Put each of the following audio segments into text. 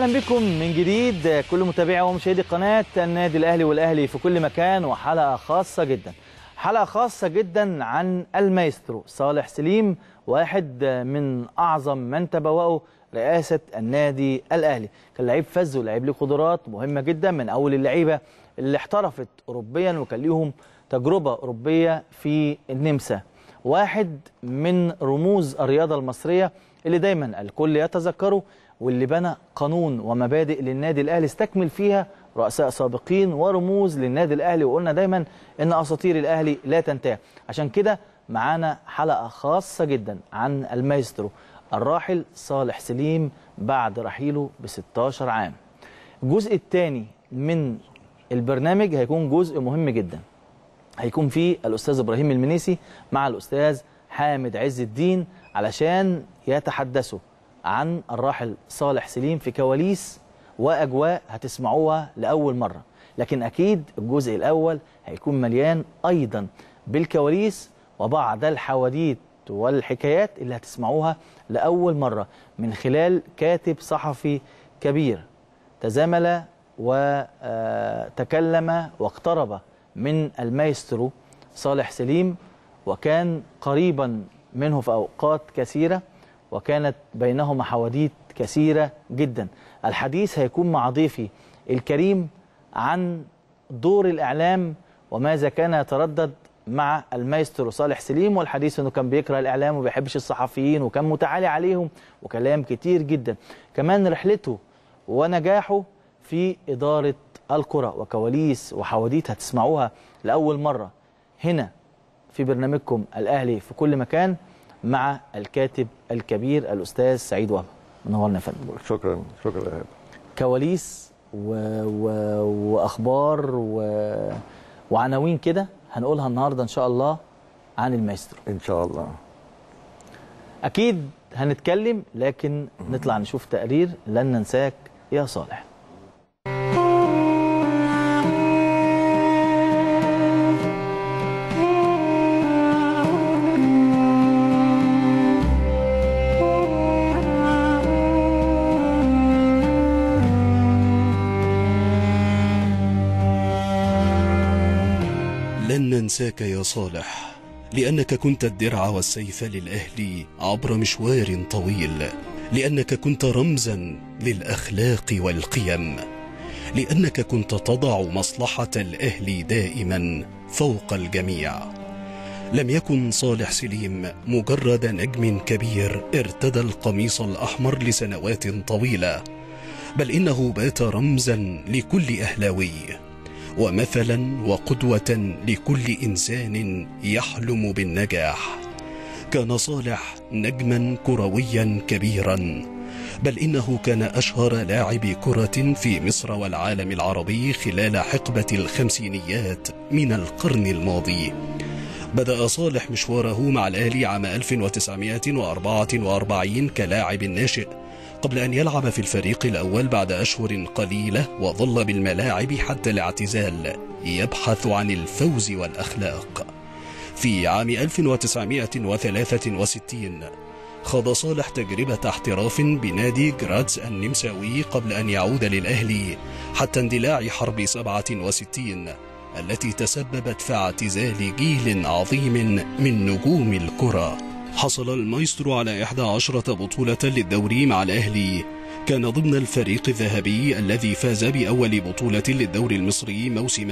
اهلا بكم من جديد كل متابعي ومشاهدي قناه النادي الاهلي والاهلي في كل مكان وحلقه خاصه جدا حلقه خاصه جدا عن المايسترو صالح سليم واحد من اعظم من تبوأوا رئاسه النادي الاهلي كان لعيب فز ولعيب له قدرات مهمه جدا من اول اللعيبه اللي احترفت اوروبيا وكان ليهم تجربه اوروبيه في النمسا واحد من رموز الرياضه المصريه اللي دايما الكل يتذكره واللي بنى قانون ومبادئ للنادي الاهلي استكمل فيها رؤساء سابقين ورموز للنادي الاهلي وقلنا دايما ان اساطير الاهلي لا تنتهي عشان كده معانا حلقه خاصه جدا عن المايسترو الراحل صالح سليم بعد رحيله ب 16 عام الجزء الثاني من البرنامج هيكون جزء مهم جدا هيكون فيه الاستاذ ابراهيم المنيسي مع الاستاذ حامد عز الدين علشان يتحدثوا عن الراحل صالح سليم في كواليس واجواء هتسمعوها لاول مره لكن اكيد الجزء الاول هيكون مليان ايضا بالكواليس وبعض الحواديت والحكايات اللي هتسمعوها لاول مره من خلال كاتب صحفي كبير تزامل وتكلم واقترب من المايسترو صالح سليم وكان قريبا منه في اوقات كثيره وكانت بينهما حواديت كثيرة جدا الحديث هيكون مع ضيفي الكريم عن دور الإعلام وماذا كان يتردد مع المايسترو صالح سليم والحديث انه كان بيكره الاعلام وما بيحبش الصحفيين وكان متعالي عليهم وكلام كتير جدا كمان رحلته ونجاحه في اداره الكره وكواليس وحواديت هتسمعوها لاول مره هنا في برنامجكم الاهلي في كل مكان مع الكاتب الكبير الاستاذ سعيد وهبه منورنا يا فندم شكرا شكرا يا هبه كواليس و... و... واخبار و... وعناوين كده هنقولها النهارده ان شاء الله عن المايسترو ان شاء الله اكيد هنتكلم لكن نطلع نشوف تقرير لن ننساك يا صالح لن ننساك يا صالح لأنك كنت الدرع والسيف للأهل عبر مشوار طويل لأنك كنت رمزا للأخلاق والقيم لأنك كنت تضع مصلحة الأهل دائما فوق الجميع لم يكن صالح سليم مجرد نجم كبير ارتدى القميص الأحمر لسنوات طويلة بل إنه بات رمزا لكل أهلاوي ومثلا وقدوة لكل إنسان يحلم بالنجاح كان صالح نجما كرويا كبيرا بل إنه كان أشهر لاعب كرة في مصر والعالم العربي خلال حقبة الخمسينيات من القرن الماضي بدأ صالح مشواره مع الأهلي عام 1944 كلاعب ناشئ قبل أن يلعب في الفريق الأول بعد أشهر قليلة وظل بالملاعب حتى الاعتزال يبحث عن الفوز والأخلاق في عام 1963 خاض صالح تجربة احتراف بنادي جرادز النمساوي قبل أن يعود للأهلي حتى اندلاع حرب 67 التي تسببت في اعتزال جيل عظيم من نجوم الكره حصل المايسترو على 11 بطولة للدوري مع الأهلي كان ضمن الفريق الذهبي الذي فاز بأول بطولة للدوري المصري موسم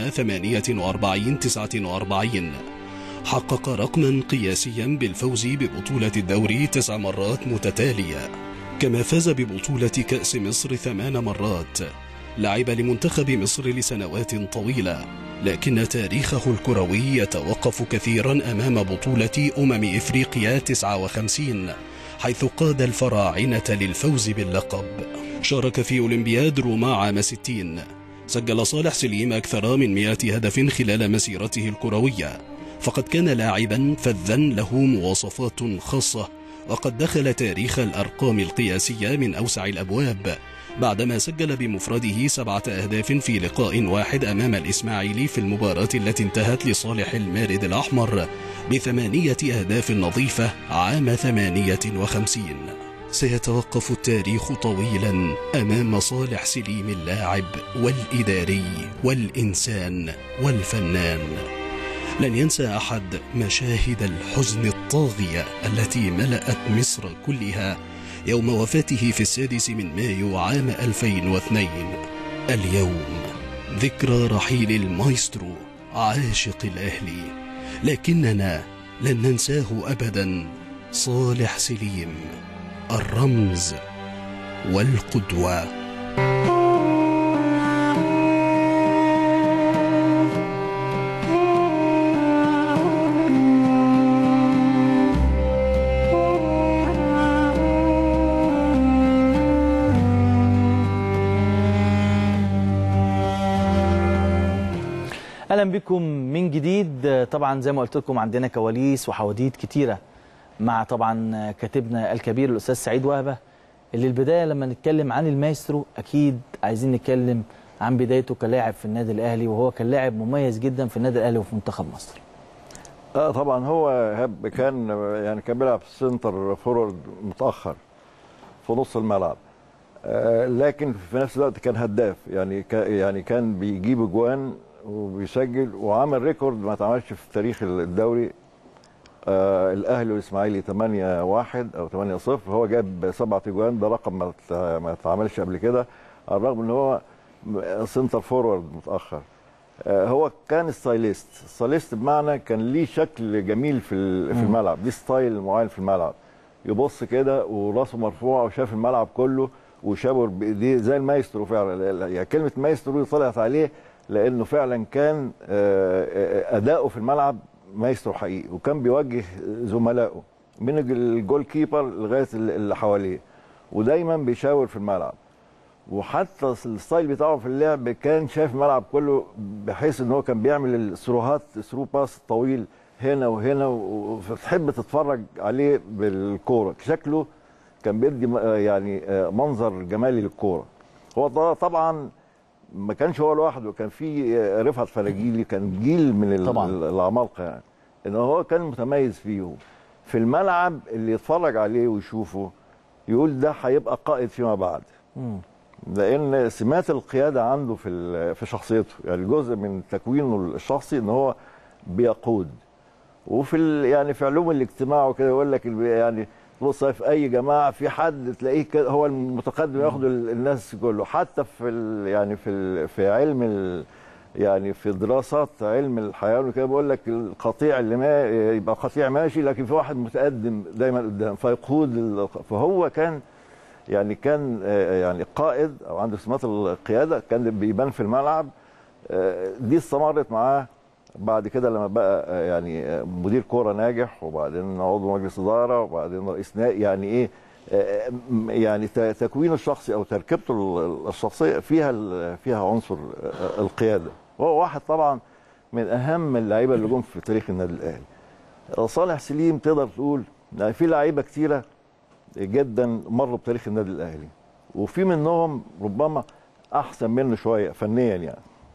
48-49 حقق رقما قياسيا بالفوز ببطولة الدوري تسع مرات متتالية كما فاز ببطولة كأس مصر ثمان مرات لعب لمنتخب مصر لسنوات طويلة لكن تاريخه الكروي يتوقف كثيرا أمام بطولة أمم إفريقيا 59 حيث قاد الفراعنة للفوز باللقب شارك في أولمبياد روما عام 60 سجل صالح سليم أكثر من 100 هدف خلال مسيرته الكروية فقد كان لاعبا فذا له مواصفات خاصة وقد دخل تاريخ الأرقام القياسية من أوسع الأبواب بعدما سجل بمفرده سبعة أهداف في لقاء واحد أمام الإسماعيلي في المباراة التي انتهت لصالح المارد الأحمر بثمانية أهداف نظيفة عام ثمانية وخمسين سيتوقف التاريخ طويلا امام صالح سليم اللاعب والاداري والانسان والفنان لن ينسى احد مشاهد الحزن الطاغيه التي ملات مصر كلها يوم وفاته في السادس من مايو عام 2002 اليوم ذكرى رحيل المايسترو عاشق الاهلي لكننا لن ننساه ابدا صالح سليم الرمز والقدوه اهلا بكم من جديد طبعا زي ما قلت لكم عندنا كواليس وحواديت كتيره مع طبعا كاتبنا الكبير الاستاذ سعيد وهبه اللي البدايه لما نتكلم عن المايسترو اكيد عايزين نتكلم عن بدايته كلاعب في النادي الاهلي وهو كان لاعب مميز جدا في النادي الاهلي وفي منتخب مصر اه طبعا هو هب كان يعني كان بيلعب سنتر فورورد متاخر في نص الملعب آه لكن في نفس الوقت كان هداف يعني يعني كان بيجيب اجوان وبيسجل وعمل ريكورد ما اتعملش في تاريخ الدوري آه الاهلي والاسماعيلي 8 1 او 8 0 هو جاب سبعة اجوان ده رقم ما اتعملش قبل كده على الرغم ان هو سنتر فورورد متاخر آه هو كان ستايليست ستايليست بمعنى كان ليه شكل جميل في في الملعب ليه ستايل معين في الملعب يبص كده وراسه مرفوعه وشاف الملعب كله وشاور بايديه زي المايسترو فعلا يعني كلمه مايسترو طلعت عليه لانه فعلا كان اداؤه في الملعب مايسترو حقيقي وكان بيوجه زملائه من الجول كيبر لغايه اللي حواليه ودايما بيشاور في الملعب وحتى الستايل بتاعه في اللعب كان شايف الملعب كله بحيث ان هو كان بيعمل الثروهات ثرو باس طويل هنا وهنا وتحب تتفرج عليه بالكوره شكله كان بيدي يعني منظر جمالي للكوره هو طبعا ما كانش هو لوحده كان في رفعت فراجيلي كان جيل من طبعاً. العمالقه يعني ان هو كان متميز فيهم في الملعب اللي يتفرج عليه ويشوفه يقول ده هيبقى قائد فيما بعد مم. لان سمات القياده عنده في في شخصيته يعني جزء من تكوينه الشخصي ان هو بيقود وفي يعني في علوم الاجتماع وكده يقول لك يعني بص في اي جماعه في حد تلاقيه كده هو المتقدم ياخد الناس كله حتى في ال يعني في ال في علم ال يعني في دراسات علم الحيوان وكده بيقول لك القطيع اللي ما يبقى قطيع ماشي لكن في واحد متقدم دايما قدام فيقود فهو كان يعني كان يعني قائد او عنده سمات القياده كان بيبان في الملعب دي استمرت معاه بعد كده لما بقى يعني مدير كوره ناجح وبعدين عضو مجلس اداره وبعدين رئيس نادي يعني ايه يعني تكوينه الشخصي او تركيبته الشخصيه فيها فيها عنصر القياده وهو واحد طبعا من اهم اللعيبه اللي جم في تاريخ النادي الاهلي صالح سليم تقدر تقول يعني في لعيبه كتيره جدا مروا بتاريخ النادي الاهلي وفي منهم ربما احسن منه شويه فنيا يعني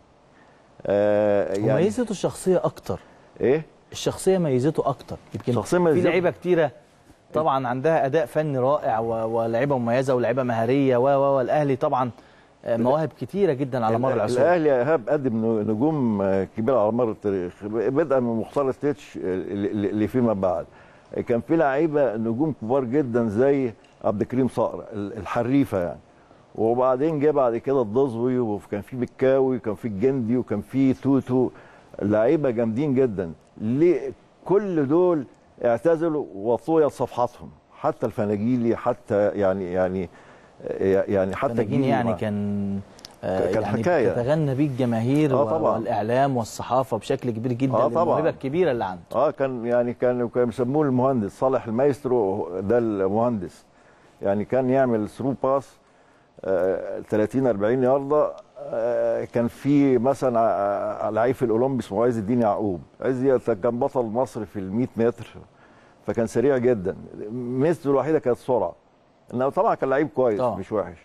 آه يعني ميزته الشخصيه اكتر ايه الشخصيه ميزته اكتر يمكن شخصيه في ميزته لعيبه كتيره طبعا عندها اداء فني رائع ولاعيبه مميزه ولاعيبه مهاريه و والاهلي طبعا مواهب كتيره جدا على مر العصور الاهلي ايهاب قدم نجوم كبيره على مر التاريخ بدءا من مختار التتش اللي فيما بعد كان في لعيبه نجوم كبار جدا زي عبد الكريم صقر الحريفه يعني وبعدين جه بعد كده الضزوي وكان في مكاوي وكان في الجندي وكان في توتو لعيبه جامدين جدا ليه كل دول اعتزلوا وطويت صفحاتهم حتى الفناجيلي حتى يعني يعني يعني حتى فناجيلي يعني كان كان يعني حكايه تتغنى بيه الجماهير آه طبعا. والاعلام والصحافه بشكل كبير جدا آه طبعا. الموهبه الكبيره اللي عنده اه كان يعني كان كانوا بيسموه المهندس صالح المايسترو ده المهندس يعني كان يعمل ثرو باس 30 40 يارده كان في مثلا لعيب في الاولمبي اسمه عز الدين يعقوب عز كان بطل مصر في ال 100 متر فكان سريع جدا ميزته الوحيده كانت السرعه انه طبعا كان لعيب كويس طبعا. مش وحش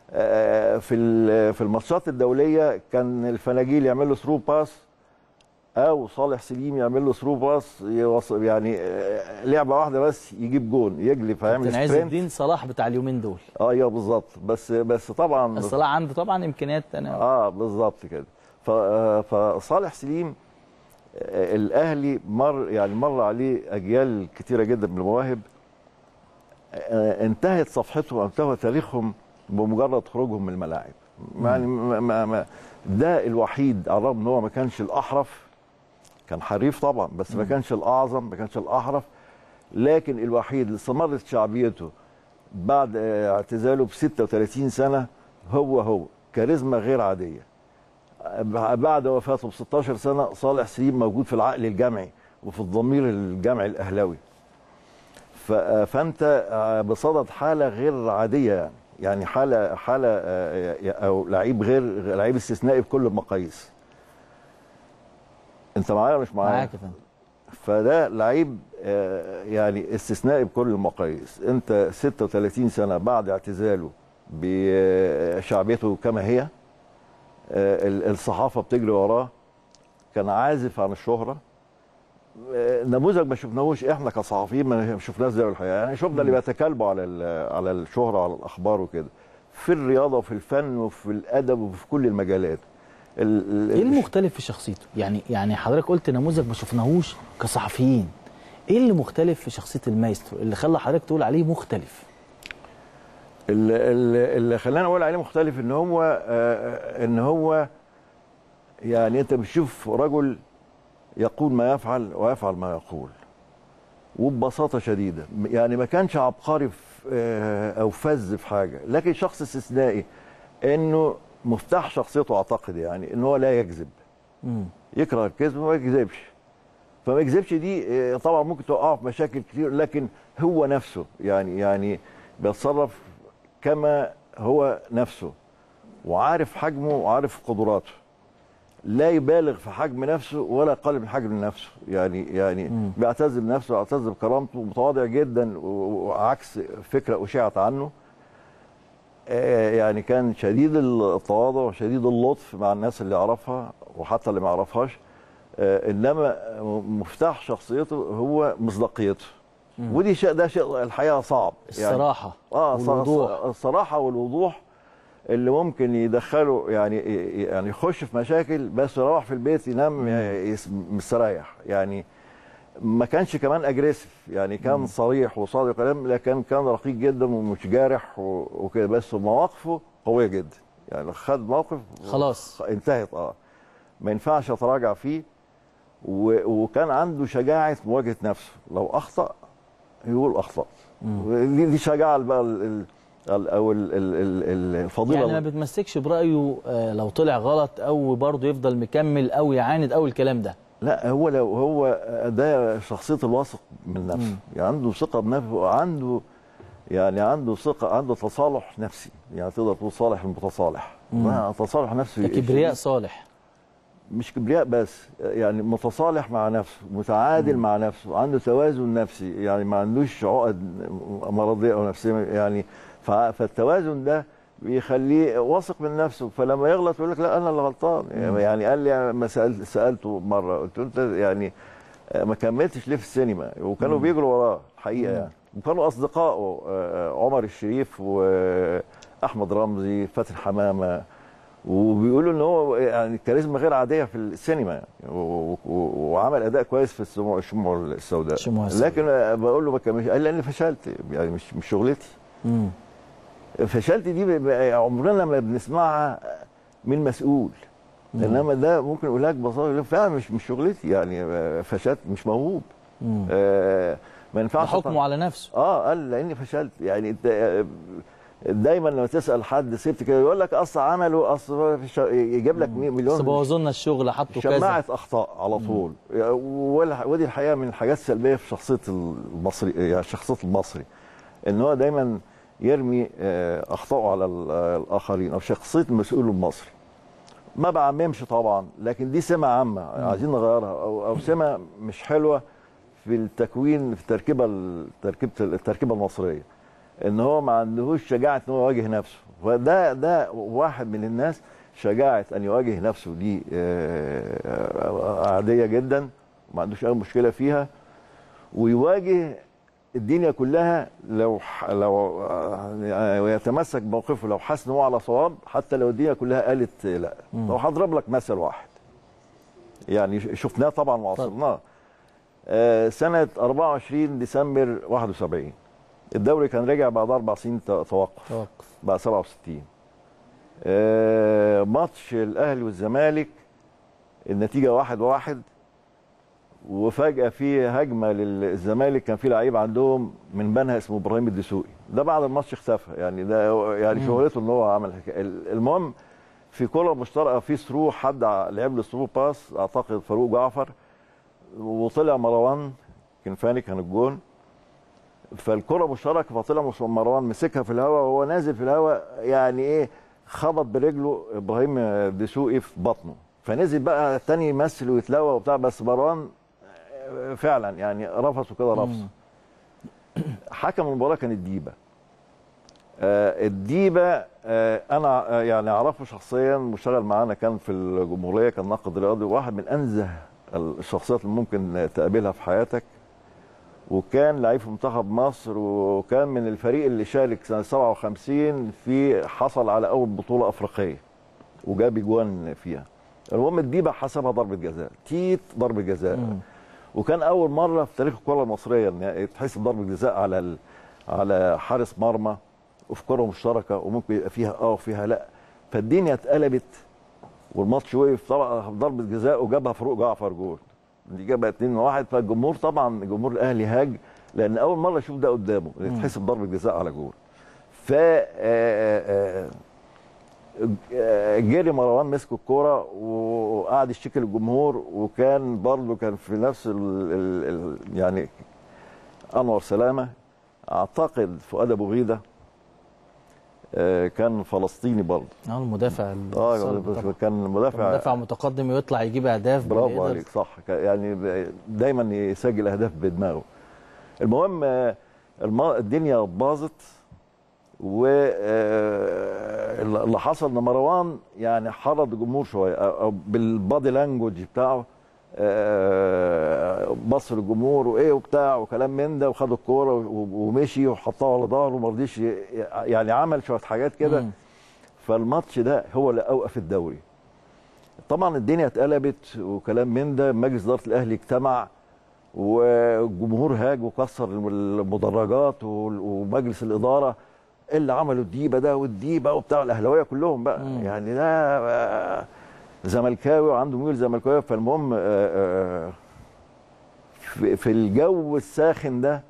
في في الماتشات الدوليه كان الفناجيل يعمل له ثرو باس او صالح سليم يعمل له ثرو باس يوصل يعني آه، لعبه واحده بس يجيب جون يجلي فيعمل كابتن عز سبرنت الدين صلاح بتاع اليومين دول اه ايوه بالظبط بس بس طبعا صلاح عنده طبعا امكانيات انا اه بالظبط كده ف- آه، فصالح سليم آه، الاهلي مر يعني مر عليه اجيال كتيره جدا من المواهب آه، انتهت صفحتهم او انتهى تاريخهم بمجرد خروجهم من الملاعب يعني ما ما ما ده الوحيد على الرغم ان هو ما كانش الاحرف كان حريف طبعا بس ما كانش الاعظم ما كانش الاحرف لكن الوحيد اللي استمرت شعبيته بعد آه، اعتزاله ب 36 سنه هو هو كاريزما غير عاديه بعد وفاته ب 16 سنه صالح سليم موجود في العقل الجمعي وفي الضمير الجمعي الاهلاوي ف- فانت آه، بصدد حاله غير عاديه يعني يعني حاله حاله آه، او لعيب غير لعيب استثنائي بكل المقاييس انت معايا ولا مش معايا معاك يا فندم فده لعيب آه، يعني استثنائي بكل المقاييس انت 36 سنه بعد اعتزاله بشعبيته كما هي آه، ال- الصحافه بتجري وراه كان عازف عن الشهره آه، نموذج ما شفناهوش احنا كصحفيين ما شفناهوش زي الحقيقه يعني شفنا اللي بيتكلموا على ال- على الشهره وعلى الاخبار وكده في الرياضه وفي الفن وفي الادب وفي كل المجالات ال- ال- ايه المختلف في شخصيته يعني يعني حضرتك قلت نموذج ما شفناهوش كصحفيين ايه اللي مختلف في شخصيه المايسترو اللي خلى حضرتك تقول عليه مختلف اللي, اللي اللي خلاني اقول عليه مختلف ان هو آه، ان هو يعني انت بتشوف رجل يقول ما يفعل ويفعل ما يقول وببساطه شديده يعني ما كانش عبقري في آه، او فز في حاجه لكن شخص استثنائي انه مفتاح شخصيته اعتقد يعني ان هو لا يكذب مم. يكره الكذب وما يكذبش فما يكذبش دي آه، طبعا ممكن توقعه في مشاكل كتير لكن هو نفسه يعني يعني بيتصرف كما هو نفسه وعارف حجمه وعارف قدراته لا يبالغ في حجم نفسه ولا يقلل من حجم نفسه يعني يعني مم. بيعتز بنفسه ويعتز بكرامته متواضع جدا و- وعكس فكره اشيعت عنه آه، يعني كان شديد التواضع وشديد اللطف مع الناس اللي يعرفها وحتى اللي ما يعرفهاش آه، انما مفتاح شخصيته هو مصداقيته مم. ودي شيء ده شيء الحقيقه صعب الصراحه اه ص- والوضوح. ص- الصراحه والوضوح اللي ممكن يدخله يعني يعني يخش في مشاكل بس يروح في البيت ينام يس- مستريح يعني ما كانش كمان اجريسيف يعني كان صريح وصادق كلام لكن كان رقيق جدا ومش جارح و- وكده بس مواقفه قويه جدا يعني خد موقف خلاص انتهت اه ما ينفعش يتراجع فيه و... وكان عنده شجاعه مواجهه نفسه لو اخطا يقول اخطات دي دي شجاعه بقى ال... ال... ال... او ال... ال... ال... الفضيله يعني ما بتمسكش برايه آه، لو طلع غلط او برضه يفضل مكمل او يعاند او الكلام ده لا هو لو هو ده شخصيه الواثق من نفسه يعني عنده ثقه بنفسه وعنده يعني عنده ثقه عنده تصالح نفسي يعني تقدر تقول صالح المتصالح ما تصالح نفسي ده كبرياء صالح مش كبرياء بس يعني متصالح مع نفسه متعادل مع نفسه عنده توازن نفسي يعني ما عندوش عقد مرضيه او نفسيه يعني ف- فالتوازن ده بيخليه واثق من نفسه فلما يغلط يقول لك لا انا اللي غلطان يعني قال لي ما سألت سالته مره قلت له انت يعني ما كملتش ليه في السينما وكانوا بيجروا وراه الحقيقه يعني وكانوا اصدقائه آه، عمر الشريف واحمد رمزي فاتن حمامه وبيقولوا ان هو يعني كاريزما غير عاديه في السينما يعني و- و- وعمل اداء كويس في السموع الشموع السوداء الشموع السوداء. لكن بقول له ما كملش قال لي انا فشلت يعني مش مش شغلتي مم. فشلت دي بيبقى عمرنا ما بنسمعها من مسؤول انما ده ممكن يقول لك ببساطه يقول لك فعلا مش مش شغلتي يعني فشلت مش موهوب مم. آه ما ده ينفعش حكمه على نفسه اه قال لاني فشلت يعني انت آه، دايما لما تسال حد سبت كده يقول لك اصل عمله اصل هو في الش- يجيب لك بس مليون بوظوا لنا الشغل حطوا كذا شماعه اخطاء على طول والح- ودي الحقيقه من الحاجات السلبيه في شخصيه المصري يعني شخصيه المصري ان هو دايما يرمي آه، اخطائه على ال- آه، الاخرين او شخصيه المسؤول المصري ما بعممش طبعا لكن دي سمه عامه عايزين نغيرها او او سمه مش حلوه في التكوين في التركيبه التركيبه التركيبه المصريه ان هو ما عندهوش شجاعه ان هو يواجه نفسه فده ده واحد من الناس شجاعه ان يواجه نفسه دي آه، عاديه جدا ما عندوش اي مشكله فيها ويواجه الدنيا كلها لو ح- لو آه، ويتمسك بموقفه لو حس ان هو على صواب حتى لو الدنيا كلها قالت لا لو هضرب لك مثل واحد يعني ش- شفناه طبعا وعصرناه آه، سنه 24 ديسمبر 71 الدوري كان رجع بعد اربع سنين ت- توقف توقف بعد 67 آه، ماتش الاهلي والزمالك النتيجه واحد واحد وفجاه في هجمه للزمالك كان في لعيب عندهم من بنها اسمه ابراهيم الدسوقي ده بعد الماتش اختفى يعني ده يعني شهرته ان هو عمل حكايه المهم في كره مشتركه في ثرو حد ع- لعب له ثرو باس اعتقد فاروق جعفر وطلع مروان كنفاني كان الجون فالكره مشتركه فطلع مش- مروان مسكها في الهواء وهو نازل في الهواء يعني ايه خبط برجله ابراهيم دسوقي في بطنه فنزل بقى التاني يمثل ويتلوى وبتاع بس مروان آه، فعلا يعني رفسه كده رفس حكم المباراه كان الديبه آه، الديبه آه، انا آه، يعني اعرفه شخصيا مشتغل معانا كان في الجمهوريه كان ناقد رياضي واحد من انزه الشخصيات اللي ممكن تقابلها في حياتك وكان لعيب في منتخب مصر وكان من الفريق اللي شارك سنه 57 في حصل على اول بطوله افريقيه وجاب اجوان فيها المهم الديبه حسبها ضربه جزاء تيت ضربه جزاء وكان اول مره في تاريخ الكره المصريه ان يتحسب ضربه جزاء على ال... على حارس مرمى وفي كره مشتركه وممكن يبقى فيها اه وفيها لا فالدنيا اتقلبت والماتش وقف طبعا ضربه جزاء وجابها فاروق جعفر جول دي جابها 2 1 فالجمهور طبعا جمهور الاهلي هاج لان اول مره يشوف ده قدامه يتحسب ضربه جزاء على جول ف آه، آه، آه، جري مروان مسك الكوره وقعد يشتكي للجمهور وكان برضه كان في نفس ال ال ال يعني انور سلامه اعتقد فؤاد ابو غيده آه، كان فلسطيني برضه اه المدافع اه الصلب طبعاً. كان مدافع مدافع متقدم ويطلع يجيب اهداف برافو بيقدر- عليك صح ك- يعني ب- دايما يسجل اهداف بدماغه المهم آه، الم- الدنيا باظت واللي حصل ان مروان يعني حرض الجمهور شويه أو أو بالبادي لانجوج بتاعه آه، بص للجمهور وايه وبتاع وكلام من ده وخد الكوره و- ومشي وحطها على ظهره وما رضيش ي- يعني عمل شويه حاجات كده مم. فالماتش ده هو اللي اوقف الدوري طبعا الدنيا اتقلبت وكلام من ده مجلس اداره الاهلي اجتمع والجمهور هاج وكسر المدرجات وال- ومجلس الاداره اللي عملوا الديبه ده والديبه وبتاع الاهلاويه كلهم بقى مم. يعني ده آه، زملكاوي وعنده ميول زملكاوي فالمهم آه، آه، في في الجو الساخن ده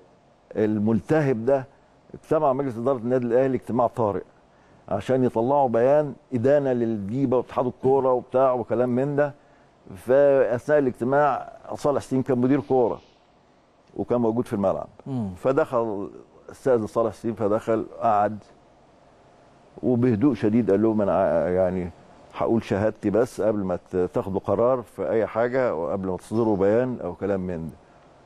الملتهب ده اجتمع مجلس اداره النادي الاهلي اجتماع طارئ عشان يطلعوا بيان ادانه للديبه واتحاد الكوره وبتاع وكلام من ده فاثناء الاجتماع صالح سليم كان مدير كوره وكان موجود في الملعب مم. فدخل استاذن صالح سليم فدخل قعد وبهدوء شديد قال لهم انا ع- يعني هقول شهادتي بس قبل ما ت- تاخدوا قرار في اي حاجه وقبل ما تصدروا بيان او كلام من ده.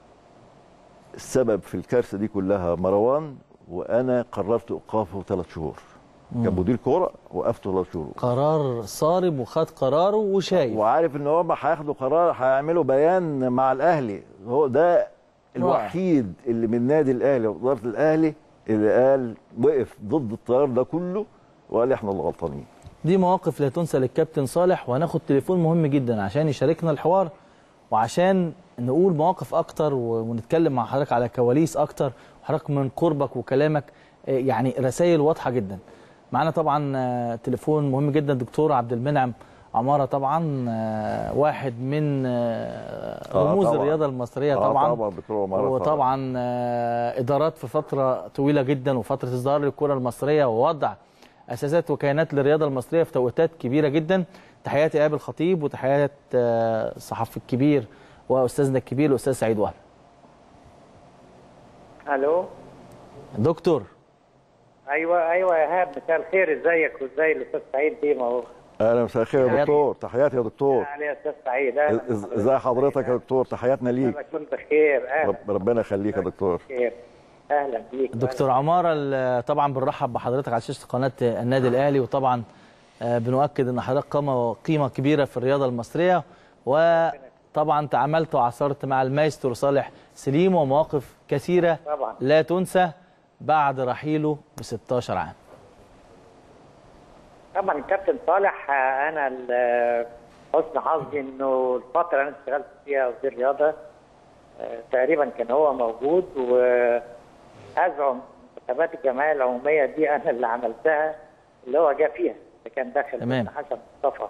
السبب في الكارثه دي كلها مروان وانا قررت ايقافه ثلاث شهور. كان مدير كوره وقفته ثلاث شهور. قرار صارم وخد قراره وشايف وعارف ان هم هياخدوا قرار هيعملوا بيان مع الاهلي هو ده الوحيد اللي من النادي الاهلي واداره الاهلي اللي قال وقف ضد التيار ده كله وقال احنا اللي غلطانين دي مواقف لا تنسى للكابتن صالح وهناخد تليفون مهم جدا عشان يشاركنا الحوار وعشان نقول مواقف اكتر و- ونتكلم مع حضرتك على كواليس اكتر وحضرتك من قربك وكلامك آه، يعني رسائل واضحه جدا معانا طبعا آه، تليفون مهم جدا دكتور عبد المنعم عماره طبعا آه، واحد من آه، آه، رموز طبعاً. الرياضه المصريه آه، طبعا طبعا دكتور عمارة طبعاً. وطبعا آه، ادارات في فتره طويله جدا وفتره ازدهار للكره المصريه ووضع اساسات وكيانات للرياضه المصريه في توقيتات كبيره جدا تحياتي ايهاب الخطيب وتحيات آه، الصحفي الكبير واستاذنا الكبير الاستاذ سعيد وهب الو دكتور ايوه ايوه يا ايهاب مساء الخير ازيك وازاي الاستاذ سعيد ديما اهو اهلا مساء الخير يا تحياتي. دكتور تحياتي يا دكتور علي يا استاذ سعيد اهلا إز- ازي حضرتك يا دكتور تحياتنا ليك انا كنت بخير اهلا رب- ربنا يخليك يا دكتور بخير اهلا بيك دكتور عماره ال- طبعا بنرحب بحضرتك على شاشه قناه النادي الاهلي وطبعا آه، بنؤكد ان حضرتك قامه قيمه كبيره في الرياضه المصريه وطبعا تعاملت وعاصرت مع المايسترو صالح سليم ومواقف كثيره طبعا. لا تنسى بعد رحيله ب 16 عام طبعا الكابتن صالح آه، انا ال- حسن حظي انه الفتره اللي انا اشتغلت فيها وزير رياضه آه، تقريبا كان هو موجود وازعم انتخابات الجمعيه العموميه دي انا اللي عملتها اللي هو جه فيها اللي كان داخل تمام. كابتن حسن مصطفى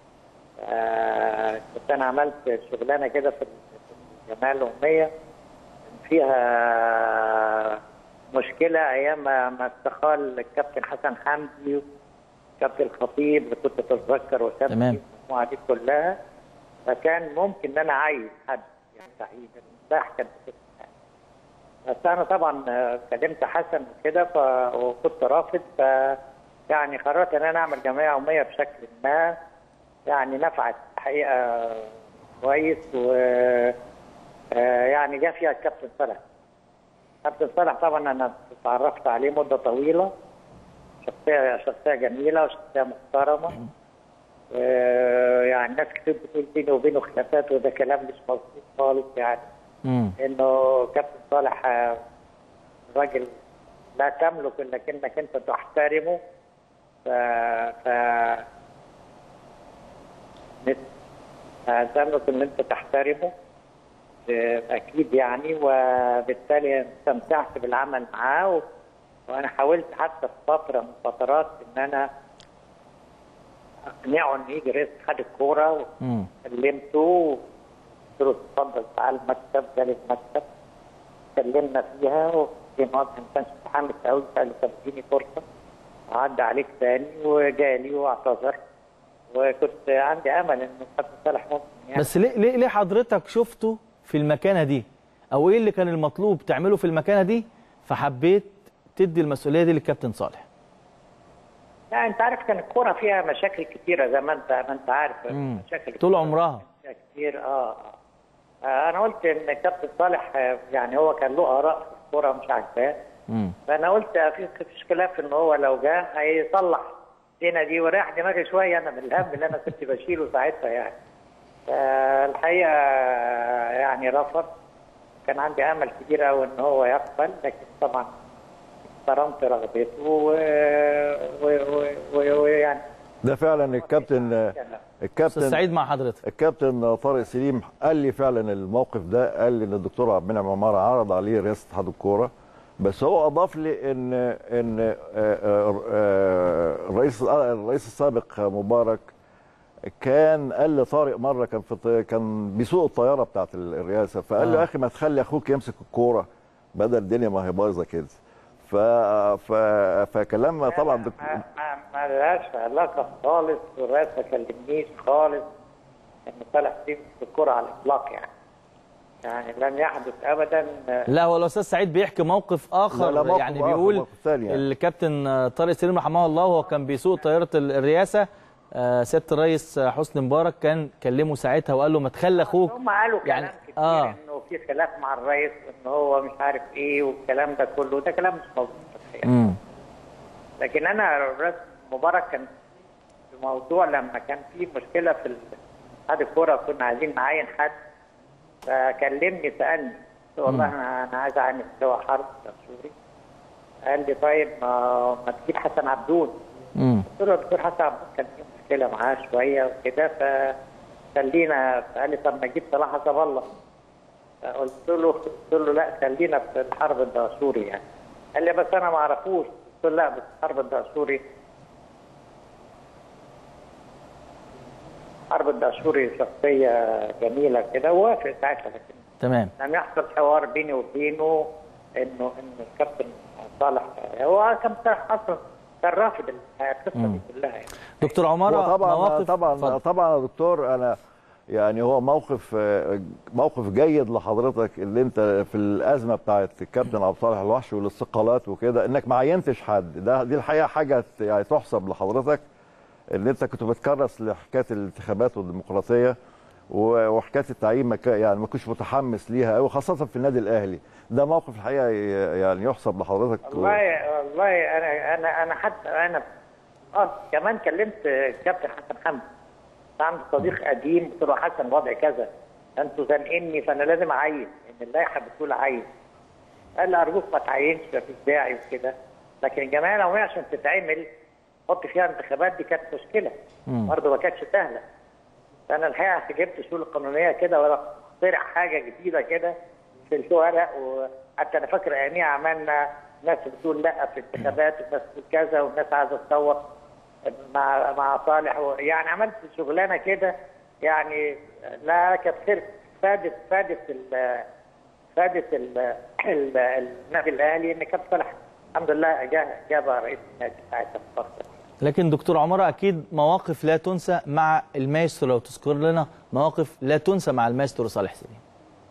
آه، كنت انا عملت شغلانه كده في الجمعيه العموميه كان فيها مشكله ايام ما ما استقال الكابتن حسن حمدي كابتن الخطيب اللي كنت تتذكر وسام تمام. المجموعه دي كلها فكان ممكن ان انا اعين حد يعني سعيد المفتاح كان في كده. بس انا طبعا آه، كلمت حسن وكده ف- وكنت رافض ف يعني قررت ان انا اعمل جمعيه عموميه بشكل ما يعني نفعت الحقيقه كويس و آه، يعني جه فيها الكابتن صالح كابتن صالح طبعا انا اتعرفت عليه مده طويله شخصيه شخصيه جميله وشخصيه محترمه آه، يعني ناس كتير بتقول بيني وبينه خلافات وده كلام مش مظبوط خالص يعني امم انه كابتن صالح آه، راجل لا تملك الا انك انت تحترمه ف ف نت- تملك ان انت تحترمه آه، اكيد يعني وبالتالي استمتعت بالعمل معاه و... وانا حاولت حتى في فتره من فترات ان انا اقنعه انه يجي رئيس اتحاد الكوره امم كلمته قلت له اتفضل تعال المكتب جالي المكتب اتكلمنا فيها وفي نقط ما كانش متحمس قوي قال لي طب اديني فرصه عدى عليك تاني وجالي واعتذر وكنت عندي امل ان الكابتن صالح ممكن يعني بس ليه ليه ليه حضرتك شفته في المكانه دي او ايه اللي كان المطلوب تعمله في المكانه دي فحبيت تدي المسؤوليه دي للكابتن صالح لا انت عارف كان الكوره فيها مشاكل كتيره زي ما انت ما انت عارف مم. مشاكل طول عمرها فيها كتير اه آه. آه، انا قلت ان الكابتن صالح آه، يعني هو كان له اراء في الكوره مش عاجباه امم فانا قلت في فيش خلاف ان هو لو جه هيصلح الدنيا دي ويريح دماغي شويه انا من الهم اللي انا كنت بشيله ساعتها يعني فالحقيقه يعني رفض كان عندي امل كبير قوي ان هو يقبل لكن طبعا احترمت رغبته و- و- و- و- ويعني ده فعلا الكابتن استاذ الكابتن سعيد مع حضرتك الكابتن طارق سليم قال لي فعلا الموقف ده قال لي ان الدكتور عبد المنعم عمار عرض عليه رئاسه اتحاد الكوره بس هو اضاف لي ان ان آه، آه، آه، الرئيس الرئيس السابق مبارك كان قال لطارق مره كان في الط- كان بيسوق الطياره بتاعت الرئاسه فقال له آه. يا اخي ما تخلي اخوك يمسك الكوره بدل الدنيا ما هي بايظه كده ف ف فكلام طبعا ما, دك... ما, ما لهاش علاقه خالص والرئيس ما كلمنيش خالص ان صالح سليم في الكوره على الاطلاق يعني يعني لم يحدث ابدا لا هو الاستاذ سعيد بيحكي موقف اخر لا، لا، موقف يعني آخر، بيقول موقف ثاني يعني. الكابتن طارق سليم رحمه الله وهو كان بيسوق طياره ال- الرئاسه آه، سياده الرئيس حسني مبارك كان كلمه ساعتها وقال له ما تخلي اخوك هم قالوا كلام يعني- كتير آه. انه في خلاف مع الرئيس ان هو مش عارف ايه والكلام ده كله ده كلام مش مظبوط الحقيقة. امم لكن انا الرئيس مبارك كان في موضوع لما كان في مشكله في ال- اتحاد الكوره كنا عايزين نعين حد فكلمني سالني قلت له والله انا انا عايز اعمل سوا حرب دستوري قال لي طيب ما, ما تجيب حسن عبدون امم قلت له الدكتور حسن عبدون كان في مشكله معاه شويه وكده فخلينا فقال لي طب ما اجيب صلاح حسب الله فقلت له قلت له لا خلينا في الحرب الدهشوري يعني قال لي بس انا ما اعرفوش قلت له لا بس الحرب الدهشوري حرب الدهشوري شخصيه جميله كده ووافق ساعتها لكن تمام لم يحصل حوار بيني وبينه انه ان الكابتن صالح هو كان صالح اصلا كان رافض القصه دي كلها يعني دكتور عماره هو طبعا مواقف طبعا اتفضل. طبعا يا دكتور انا يعني هو موقف آه، موقف جيد لحضرتك اللي انت في الازمه بتاعت الكابتن عبد الصالح الوحش والاستقالات وكده انك ما عينتش حد ده دي الحقيقه حاجه يعني تحسب لحضرتك ان انت كنت بتكرس لحكايه الانتخابات والديمقراطيه و- وحكايه التعيين ما كا- يعني ما كنتش متحمس ليها قوي خاصه في النادي الاهلي ده موقف الحقيقه ي- يعني يحسب لحضرتك والله والله انا انا انا حتى انا اه كمان كلمت كابتن حسن حمدي عندي صديق قديم قلت له حسن الوضع كذا انتوا زنقني فانا لازم اعين ان اللائحه بتقول عين قال لي ارجوك ما تعينش مفيش داعي وكده لكن الجمعيه العموميه عشان تتعمل حط فيها انتخابات دي كانت مشكله برضه ما كانتش سهله فانا الحقيقه جبت الشؤون القانونيه كده ولا اخترع حاجه جديده كده في الورق وحتى انا فاكر اياميها عملنا ناس بتقول لا في الانتخابات وناس بتقول كذا والناس عايزه تصوت مع مع صالح و- يعني عملت شغلانه كده يعني لا كانت خير فادت فادت ال فادت ال ال- النادي الاهلي ان كابتن صالح الحمد لله جا- جاب رئيس النادي ساعتها في الفترة. لكن دكتور عمارة أكيد مواقف لا تنسى مع المايسترو لو تذكر لنا مواقف لا تنسى مع المايسترو صالح سليم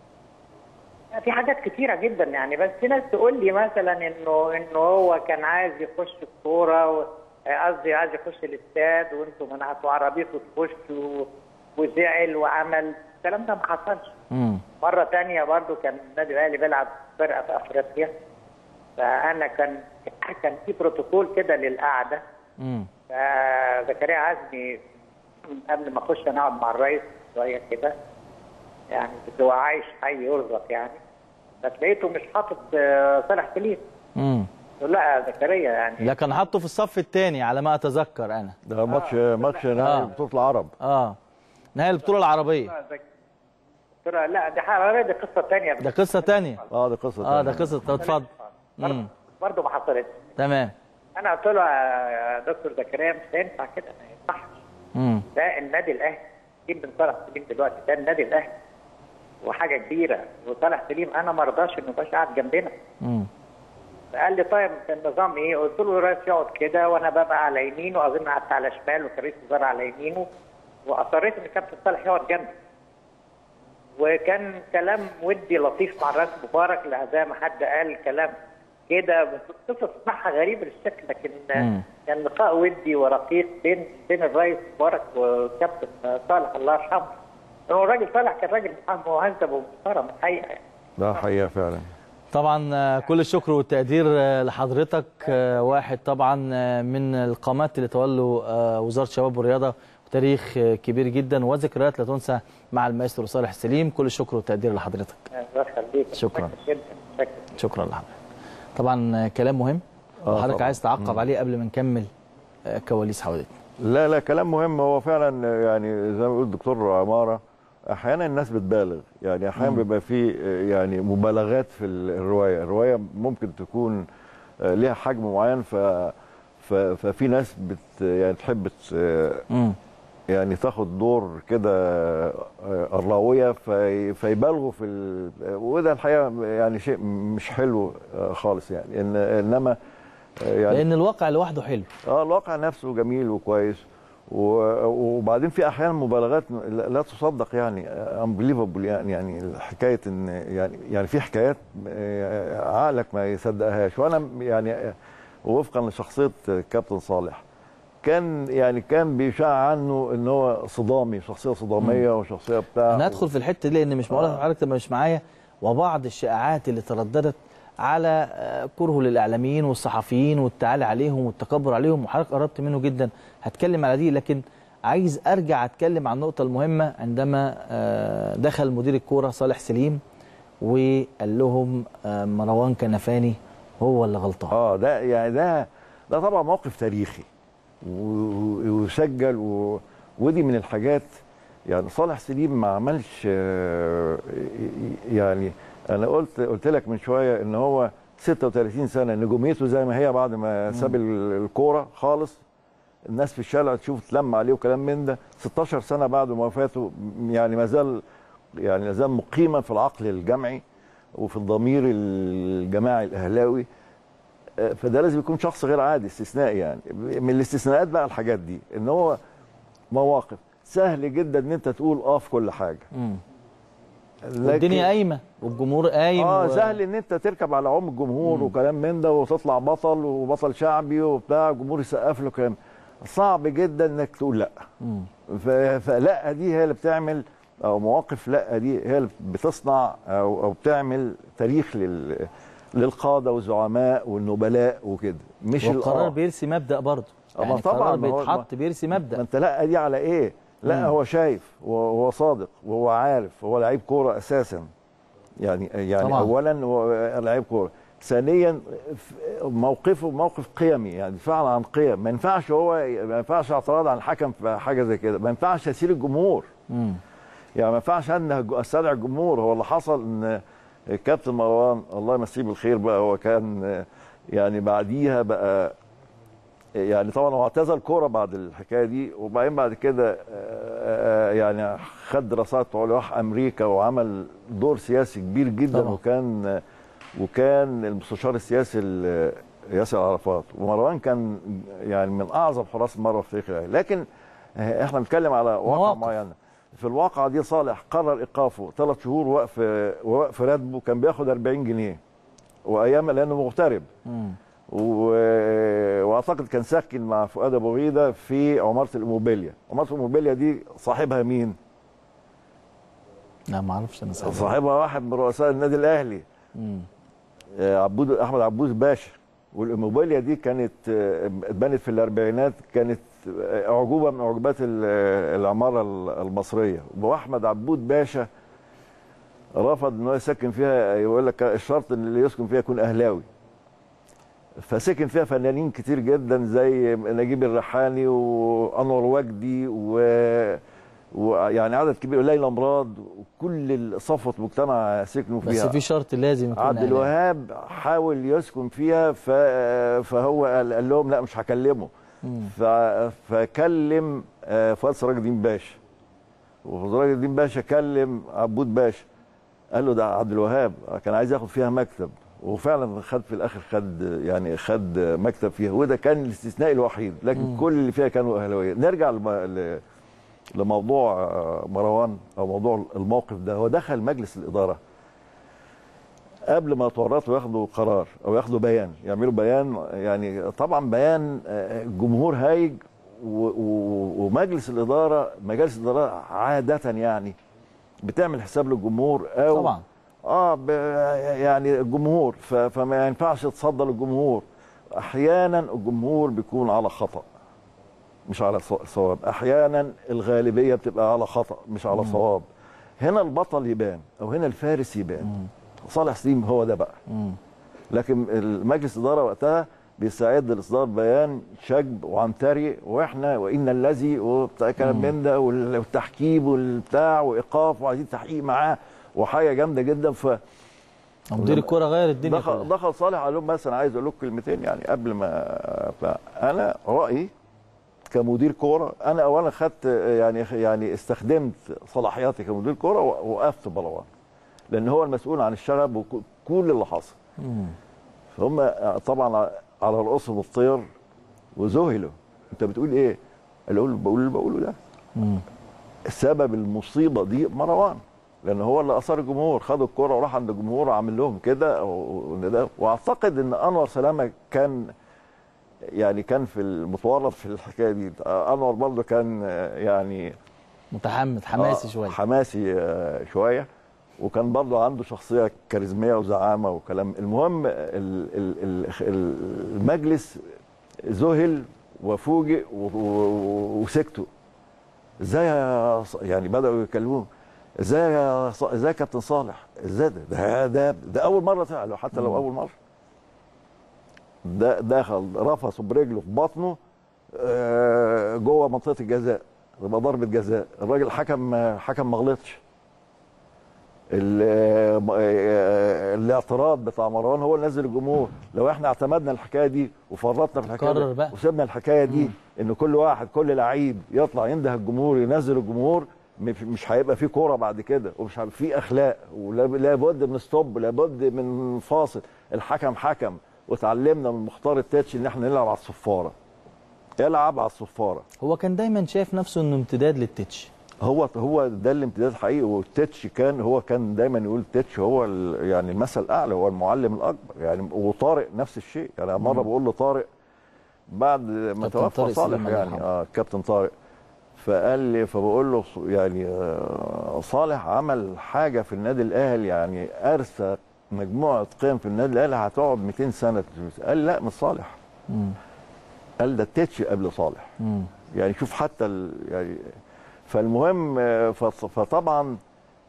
في حاجات كتيرة جدا يعني بس في ناس تقول لي مثلا انه انه هو كان عايز يخش الكورة و- قصدي عايز يخش الاستاد وانتم منعتوا عربيته تخش و- وزعل وعمل الكلام ده ما حصلش. امم مرة تانية برضو كان النادي الأهلي بيلعب فرقة في أفريقيا فأنا كان كان في بروتوكول كده للقعدة امم فزكريا عزمي قبل ما أخش أنا أقعد مع الرئيس شوية كده يعني كنت هو عايش حي يرزق يعني فتلاقيته مش حاطط آه، صالح سليم امم قلت له لا يا زكريا يعني لا كان حاطه في الصف الثاني على ما أتذكر أنا ده ماتش ماتش نهائي آه. بطوله العرب آه نهاية البطولة العربية قلت له لا دي حاجة دي قصة تانية ده قصة تانية اه دي قصه اه تانية. ده قصة طب اتفضل برضه امم برضه ما حصلتش تمام أنا قلت له يا دكتور زكريا مش هينفع كده ما ينفعش امم ده النادي الاهلي سليم بن صالح سليم دلوقتي ده النادي الاهلي وحاجه كبيره وصالح سليم انا ما رضاش انه يبقاش قاعد جنبنا امم فقال لي طيب النظام ايه؟ قلت له الرئيس يقعد كده وانا ببقى على يمينه اظن قعدت على شماله وكان رئيس الوزراء على يمينه واصريت ان كابتن صالح يقعد جنبي وكان كلام ودي لطيف مع الرئيس مبارك لا زي ما حد قال كلام كده بس قصه تسمعها غريب الشكل لكن مم. كان لقاء ودي ورقيق بين بين الرئيس مبارك وكابتن صالح الله يرحمه هو الراجل صالح كان راجل مهذب ومحترم الحقيقه يعني. ده حقيقه فعلا طبعا آه، كل الشكر والتقدير آه، لحضرتك آه، واحد طبعا آه، من القامات اللي تولوا آه، وزاره الشباب والرياضه وتاريخ آه، كبير جدا وذكريات لا تنسى مع المايسترو صالح سليم كل الشكر والتقدير لحضرتك الله يخليك شكراً. متشكر جدا متشكر شكرا لحضرتك طبعا آه، كلام مهم آه، وحضرتك طبعاً. عايز تعقب عليه قبل ما نكمل آه، كواليس حوادثنا لا لا كلام مهم هو فعلا يعني زي ما بيقول الدكتور عماره احيانا الناس بتبالغ يعني احيانا بيبقى في يعني مبالغات في الروايه الروايه ممكن تكون ليها حجم معين ف ف- ففي ناس بت يعني تحب ت- امم يعني تاخد دور كده الراويه في فيبالغوا في ال... وده الحقيقه يعني شيء مش حلو خالص يعني إن انما يعني لان الواقع لوحده حلو اه الواقع نفسه جميل وكويس و- وبعدين في احيانا مبالغات لا لا تصدق يعني انبليفبل يعني يعني حكايه ان يعني يعني في حكايات آه، عقلك ما يصدقهاش وانا يعني آه، وفقا لشخصيه كابتن صالح كان يعني كان بيشاع عنه ان هو صدامي شخصيه صداميه وشخصيه بتاع انا هدخل في الحته دي لان مش معقول حضرتك تبقى مش معايا وبعض الشائعات اللي ترددت على آه، كرهه للاعلاميين والصحفيين والتعالي عليهم والتكبر عليهم وحضرتك قربت منه جدا هتكلم على دي لكن عايز ارجع اتكلم عن النقطه المهمه عندما آه، دخل مدير الكوره صالح سليم وقال لهم آه، مروان كنفاني هو اللي غلطان اه ده يعني ده ده طبعا موقف تاريخي و- ويسجل و... ودي من الحاجات يعني صالح سليم ما عملش آه، يعني انا قلت قلت لك من شويه ان هو 36 سنه نجوميته زي ما هي بعد ما ساب ال- الكوره خالص الناس في الشارع تشوف تلم عليه وكلام من ده 16 سنه بعد ما وفاته يعني ما زال يعني ما زال مقيما في العقل الجمعي وفي الضمير الجماعي الاهلاوي آه، فده لازم يكون شخص غير عادي استثنائي يعني من الاستثناءات بقى الحاجات دي ان هو مواقف سهل جدا ان انت تقول اه في كل حاجه مم. لكن- والدنيا قايمه والجمهور قايم اه و- سهل ان انت تركب على عم الجمهور وكلام من ده وتطلع بطل وبطل شعبي وبتاع الجمهور يسقف له كلام صعب جدا انك تقول لا مم. ف- فلا دي هي اللي بتعمل او مواقف لا دي هي اللي بتصنع او او بتعمل تاريخ لل للقاده والزعماء والنبلاء وكده مش والقرار الآه. بيرسي مبدا برضه يعني طبعاً، القرار ما هو- بيتحط بيرسي ما مبدا انت لا دي على ايه لا مم. هو شايف وهو صادق وهو عارف هو لعيب كوره اساسا يعني يعني طبعاً. اولا هو لعيب كوره ثانيا ف- موقفه موقف قيمي يعني دفاع عن قيم ما ينفعش هو ما ينفعش اعتراض عن الحكم في حاجه زي كده ما ينفعش اسير الجمهور مم. يعني ما ينفعش انا استدعي الجمهور هو اللي حصل ان الكابتن مروان الله يمسيه بالخير بقى هو كان يعني بعديها بقى يعني طبعا هو اعتزل كوره بعد الحكايه دي وبعدين بعد كده آه، آه، يعني خد دراسات عليا راح امريكا وعمل دور سياسي كبير جدا طبعا. وكان وكان المستشار السياسي ل- ياسر عرفات ومروان كان يعني من اعظم حراس المرمى في تاريخ الاهلي لكن آه، احنا بنتكلم على واقع مواقف. معين في الواقعه دي صالح قرر ايقافه ثلاث شهور وقف ووقف راتبه كان بياخد 40 جنيه وايام لانه مغترب مم. و... واعتقد كان ساكن مع فؤاد ابو غيده في عماره الموبيليا عماره الموبيليا دي صاحبها مين لا ما اعرفش انا صراحة. صاحبها واحد من رؤساء النادي الاهلي مم. آه، عبود احمد عبوس باشا والموبيليا دي كانت آه، اتبنت في الاربعينات كانت آه، اعجوبه من اعجوبات ال- آه، العماره ال- المصريه واحمد عبود باشا رفض ان هو يسكن فيها يقول لك الشرط ان اللي يسكن فيها يكون اهلاوي فسكن فيها فنانين كتير جدا زي نجيب الريحاني وانور وجدي و ويعني عدد كبير ليلى مراد وكل صفوه مجتمع سكنوا بس فيها في شرط لازم يكون عبد أهلاوي. الوهاب حاول يسكن فيها ف... فهو قال, قال لهم لا مش هكلمه مم. ف... فكلم آه، فؤاد سراج الدين باشا وسراج الدين باشا كلم عبود باشا قال له ده عبد الوهاب كان عايز ياخد فيها مكتب وفعلا خد في الاخر خد يعني خد مكتب فيها وده كان الاستثناء الوحيد لكن مم. كل اللي فيها كانوا اهلاويه نرجع لم... ل... لموضوع آه، مروان او موضوع الموقف ده هو دخل مجلس الاداره قبل ما يتورطوا ياخدوا قرار او ياخدوا بيان يعملوا بيان يعني طبعا بيان آه، جمهور هايج و- و- ومجلس الاداره مجالس الاداره عاده يعني بتعمل حساب للجمهور او طبعا اه ب- يعني الجمهور ف- فما ينفعش تصدى للجمهور احيانا الجمهور بيكون على خطا مش على ص- صواب احيانا الغالبيه بتبقى على خطا مش على صواب هنا البطل يبان او هنا الفارس يبان صالح سليم هو ده بقى مم. لكن المجلس الاداره وقتها بيستعد لاصدار بيان شجب وعنتري واحنا وان الذي وبتاع كلام من ده وال- والتحكيم والبتاع وايقاف وعايزين تحقيق معاه وحاجه جامده جدا ف مدير الكوره غير الدنيا دخل كلها. دخل صالح قال لهم بس انا عايز اقول لكم كلمتين يعني قبل ما فانا رايي كمدير كوره انا اولا خدت يعني يعني استخدمت صلاحياتي كمدير كوره ووقفت بلوان لان هو المسؤول عن الشغب وكل اللي حصل مم. فهم طبعا على رؤوسهم الطير وذهلوا انت بتقول ايه؟ قال له بقول اللي بقوله ده مم. سبب المصيبه دي مروان لان هو اللي اثار الجمهور خد الكرة وراح عند الجمهور وعمل لهم كده و- وده- واعتقد ان انور سلامه كان يعني كان في المتورط في الحكايه دي انور برضه كان آه، يعني متحمس حماسي آه، شويه حماسي آه، شويه وكان برضه عنده شخصيه كاريزميه وزعامه وكلام المهم ال- ال- ال- ال- المجلس ذهل وفوجئ و- و- وسكتوا ازاي يا ص- يعني بداوا يكلموه ازاي يا ص- ازاي يا كابتن صالح ازاي ده ده ده, ده اول مره فعله حتى لو اول مره ده دخل رفسه برجله في بطنه آه، جوه منطقه الجزاء تبقى ضربه جزاء الراجل حكم حكم ما غلطش ال- آه، الاعتراض بتاع مروان هو اللي نزل الجمهور لو احنا اعتمدنا الحكايه دي وفرطنا في الحكايه قرر دي بقى. وسيبنا الحكايه دي ان كل واحد كل لعيب يطلع ينده الجمهور ينزل الجمهور مش- مش هيبقى في كوره بعد كده ومش هيبقى في اخلاق ولابد من ستوب لابد من فاصل الحكم حكم وتعلمنا من مختار التاتش ان احنا نلعب على الصفاره يلعب على الصفاره هو كان دايما شايف نفسه انه امتداد للتتش هو هو ده الامتداد الحقيقي والتتش كان هو كان دايما يقول التتش هو ال- يعني المثل الاعلى هو المعلم الاكبر يعني وطارق نفس الشيء يعني مره بقول لطارق بعد ما كابتن توفى طارق صالح سليم الله يعني يرحمه. اه كابتن طارق فقال لي فبقول له يعني آه، صالح عمل حاجه في النادي الاهلي يعني ارسى مجموعه قيم في النادي الاهلي هتقعد 200 سنه قال لا مش صالح مم. قال ده التتش قبل صالح يعني شوف حتى ال... يعني فالمهم آه، فط- فطبعا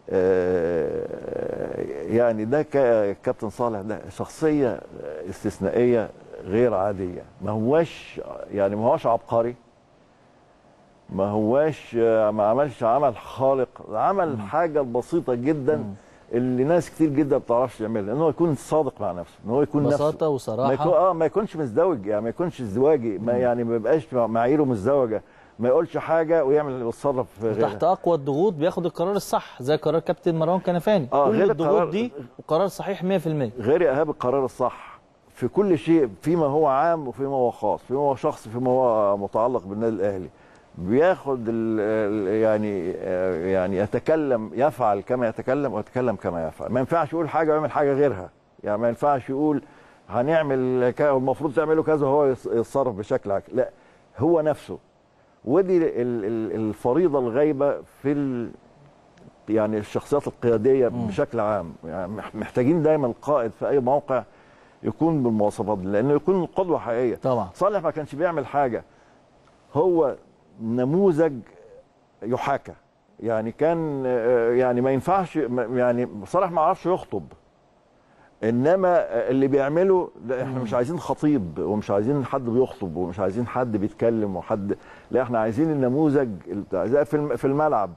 آه، يعني ده ك- كابتن صالح ده شخصيه استثنائيه غير عاديه ما هواش يعني ما هواش عبقري ما هواش ما عملش عمل خالق عمل حاجه بسيطه جدا اللي ناس كتير جدا ما بتعرفش تعملها ان هو يكون صادق مع نفسه ان هو يكون بساطة نفسه وصراحة. ما يكون اه ما يكونش مزدوج يعني ما يكونش ازدواجي ما يعني ما يبقاش معاييره مزدوجه ما يقولش حاجه ويعمل يتصرف في غيرها تحت اقوى الضغوط بياخد القرار الصح زي قرار كابتن مروان كنفاني آه، كل غير الضغوط القرار- دي وقرار صحيح 100% غير ايهاب القرار الصح في كل شيء فيما هو عام وفيما هو خاص فيما هو شخصي فيما هو متعلق بالنادي الاهلي بياخد ال ال يعني آه، يعني يتكلم يفعل كما يتكلم ويتكلم كما يفعل ما ينفعش يقول حاجه ويعمل حاجه غيرها يعني ما ينفعش يقول هنعمل ك- المفروض تعملوا كذا وهو يتص- يتصرف بشكل عكس لا هو نفسه ودي ال- ال- الفريضه الغايبه في ال يعني الشخصيات القياديه بشكل عام يعني مح- محتاجين دايما القائد في اي موقع يكون بالمواصفات دي لانه يكون قدوه حقيقيه طبعا صالح ما كانش بيعمل حاجه هو نموذج يحاكى يعني كان آه، يعني ما ينفعش ما- يعني صالح ما عرفش يخطب انما آه، اللي بيعمله لا احنا مش عايزين خطيب ومش عايزين حد بيخطب ومش عايزين حد بيتكلم وحد لا احنا عايزين النموذج بتاع- زي في الم- في الملعب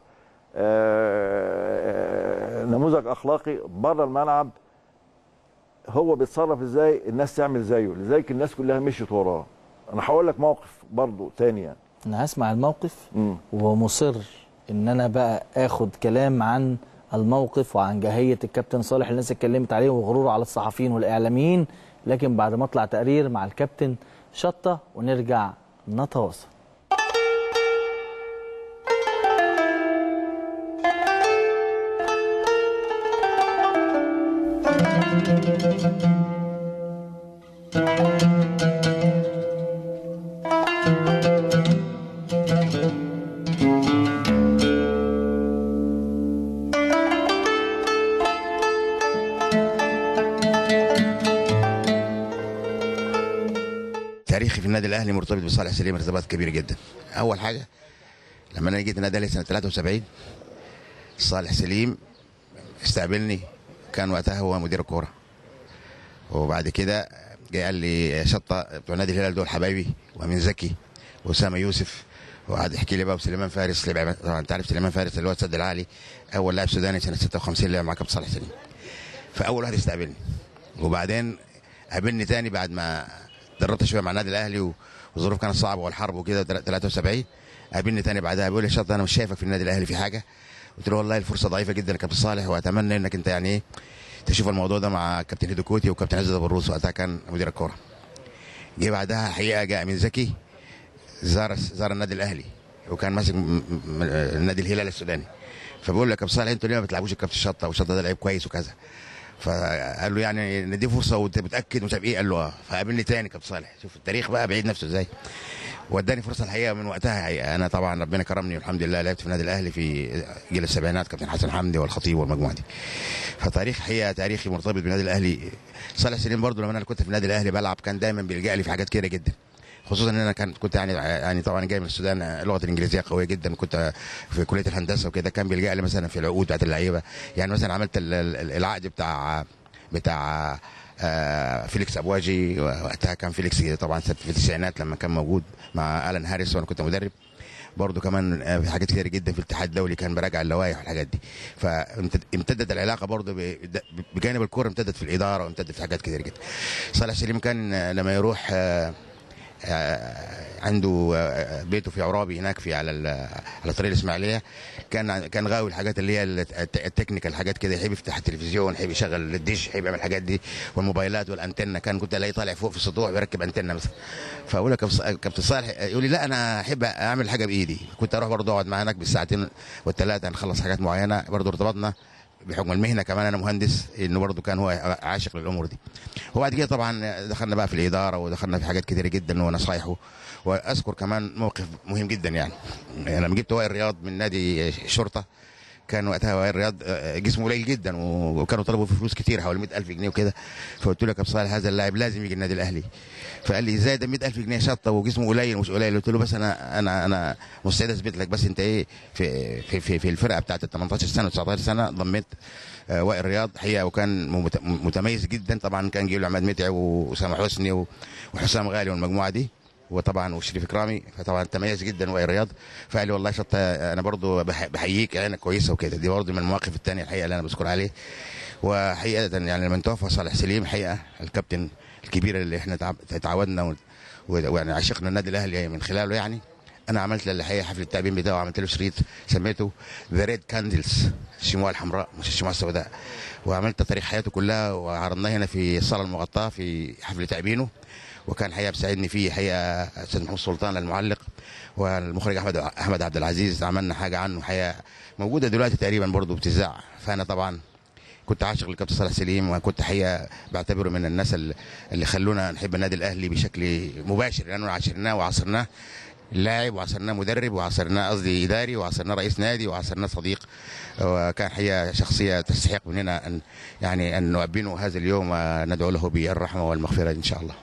آه، آه، نموذج اخلاقي بره الملعب هو بيتصرف ازاي الناس تعمل زيه لذلك الناس كلها مشيت وراه انا هقول لك موقف برضو تاني يعني انا هسمع الموقف مم. ومصر ان انا بقى اخد كلام عن الموقف وعن جاهية الكابتن صالح اللي الناس اتكلمت عليه وغروره على الصحفيين والاعلاميين لكن بعد ما اطلع تقرير مع الكابتن شطة ونرجع نتواصل تاريخي في النادي الاهلي مرتبط بصالح سليم ارتباط كبير جدا اول حاجه لما انا جيت النادي الاهلي سنه 73 صالح سليم استقبلني كان وقتها هو مدير الكوره وبعد كده جه قال لي شطه بتوع نادي الهلال دول حبايبي وامين زكي واسامه يوسف وقعد يحكي لي بقى وسليمان فارس لعب طبعا انت عارف سليمان فارس اللي هو السد العالي اول لاعب سوداني سنه 56 لعب مع كابتن صالح سليم فاول واحد استقبلني وبعدين قابلني تاني بعد ما دربت شويه مع النادي الاهلي و- والظروف كانت صعبه والحرب وكده 73 قابلني تاني بعدها بيقول لي شط انا مش شايفك في النادي الاهلي في حاجه قلت له والله الفرصه ضعيفه جدا يا كابتن صالح واتمنى انك انت يعني ايه تشوف الموضوع ده مع كابتن هيدو كوتي وكابتن عزت ابو الروس وقتها كان مدير الكوره جه بعدها الحقيقه جاء امين زكي زار زار النادي الاهلي وكان ماسك م- م- م- النادي الهلال السوداني فبقول له يا كابتن صالح انتوا ليه ما بتلعبوش الكابتن شطه وشطه ده لعيب كويس وكذا فقال له يعني ندي فرصه وانت متاكد ومش عارف ايه قال له اه فقابلني تاني كابتن صالح شوف التاريخ بقى بعيد نفسه ازاي واداني فرصه الحقيقه من وقتها الحقيقه انا طبعا ربنا كرمني والحمد لله لعبت في النادي الاهلي في جيل السبعينات كابتن حسن حمدي والخطيب والمجموعه دي فتاريخ الحقيقه تاريخي مرتبط بالنادي الاهلي صالح سليم برضو لما انا كنت في النادي الاهلي بلعب كان دايما بيلجا لي في حاجات كتيره جدا خصوصا ان انا كان كنت يعني يعني طبعا جاي من السودان اللغه الانجليزيه قويه جدا كنت في كليه الهندسه وكده كان بيلجا لي مثلا في العقود بتاعت اللعيبه يعني مثلا عملت ال- ال- العقد بتاع بتاع آه، فيليكس ابواجي وقتها كان فيليكس طبعا في التسعينات لما كان موجود مع الان هاريس وانا كنت مدرب برضه كمان آه، في حاجات كتير جدا في الاتحاد الدولي كان براجع اللوائح والحاجات دي فامتدت العلاقه برضه ب- بجانب الكوره امتدت في الاداره وامتدت في حاجات كتير جدا صالح سليم كان آه، لما يروح آه، آه، عنده آه، بيته في عرابي هناك في على ال- على طريق الاسماعيليه كان كان غاوي الحاجات اللي هي الت- التكنيكال حاجات كده يحب يفتح التلفزيون يحب يشغل الدش يحب يعمل الحاجات دي والموبايلات والانتنه كان كنت الاقيه طالع فوق في السطوح ويركب انتنه مثلا فاقول له كابتن كابتن صالح يقول لي لا انا احب اعمل حاجه بايدي كنت اروح برضه اقعد معاه هناك بالساعتين والثلاثه نخلص حاجات معينه برضه ارتبطنا بحكم المهنه كمان انا مهندس انه برضه كان هو عاشق للامور دي وبعد كده طبعا دخلنا بقى في الاداره ودخلنا في حاجات كتيره جدا ونصايحه واذكر كمان موقف مهم جدا يعني لما جبت وائل رياض من نادي الشرطه كان وقتها وائل رياض آه، جسمه قليل جدا و- وكانوا طلبوا فيه فلوس كتير حوالي 100000 جنيه وكده فقلت له يا كابتن صالح هذا اللاعب لازم يجي النادي الاهلي فقال لي ازاي ده 100000 جنيه شطه وجسمه قليل مش قليل قلت له بس انا انا انا مستعد اثبت لك بس انت ايه في في في, في الفرقه بتاعت ال 18 سنه و 19 سنه ضميت آه، وائل رياض حقيقه وكان مت- متميز جدا طبعا كان جيله عماد متعب واسامه حسني و- وحسام غالي والمجموعه دي وطبعا وشريف اكرامي فطبعا تميز جدا وائل رياض فقال لي والله شطه انا برضو بح- بحييك عينك كويسه وكده دي برضو من المواقف الثانيه الحقيقه اللي انا بذكر عليه وحقيقه يعني لما توفى صالح سليم حقيقه الكابتن الكبير اللي احنا تعب- تعودنا و- ويعني عشقنا النادي الاهلي من خلاله يعني انا عملت له الحقيقه حفل التأبين بتاعه عملت له شريط سميته ذا ريد كاندلز الشموع الحمراء مش الشموع السوداء وعملت تاريخ حياته كلها وعرضناه هنا في الصاله المغطاه في حفل تأبينه وكان حقيقه بيساعدني فيه حقيقه استاذ محمود سلطان المعلق والمخرج احمد احمد عبد العزيز عملنا حاجه عنه حقيقه موجوده دلوقتي تقريبا برضه بتذاع فانا طبعا كنت عاشق للكابتن صالح سليم وكنت حقيقه بعتبره من الناس اللي اللي خلونا نحب النادي الاهلي بشكل مباشر لانه عاشرناه وعاصرناه لاعب وعاصرناه مدرب وعاصرناه قصدي اداري وعاصرناه رئيس نادي وعاصرناه صديق وكان حقيقه شخصيه تستحق مننا ان يعني ان نؤبنه هذا اليوم وندعو له بالرحمه والمغفره ان شاء الله.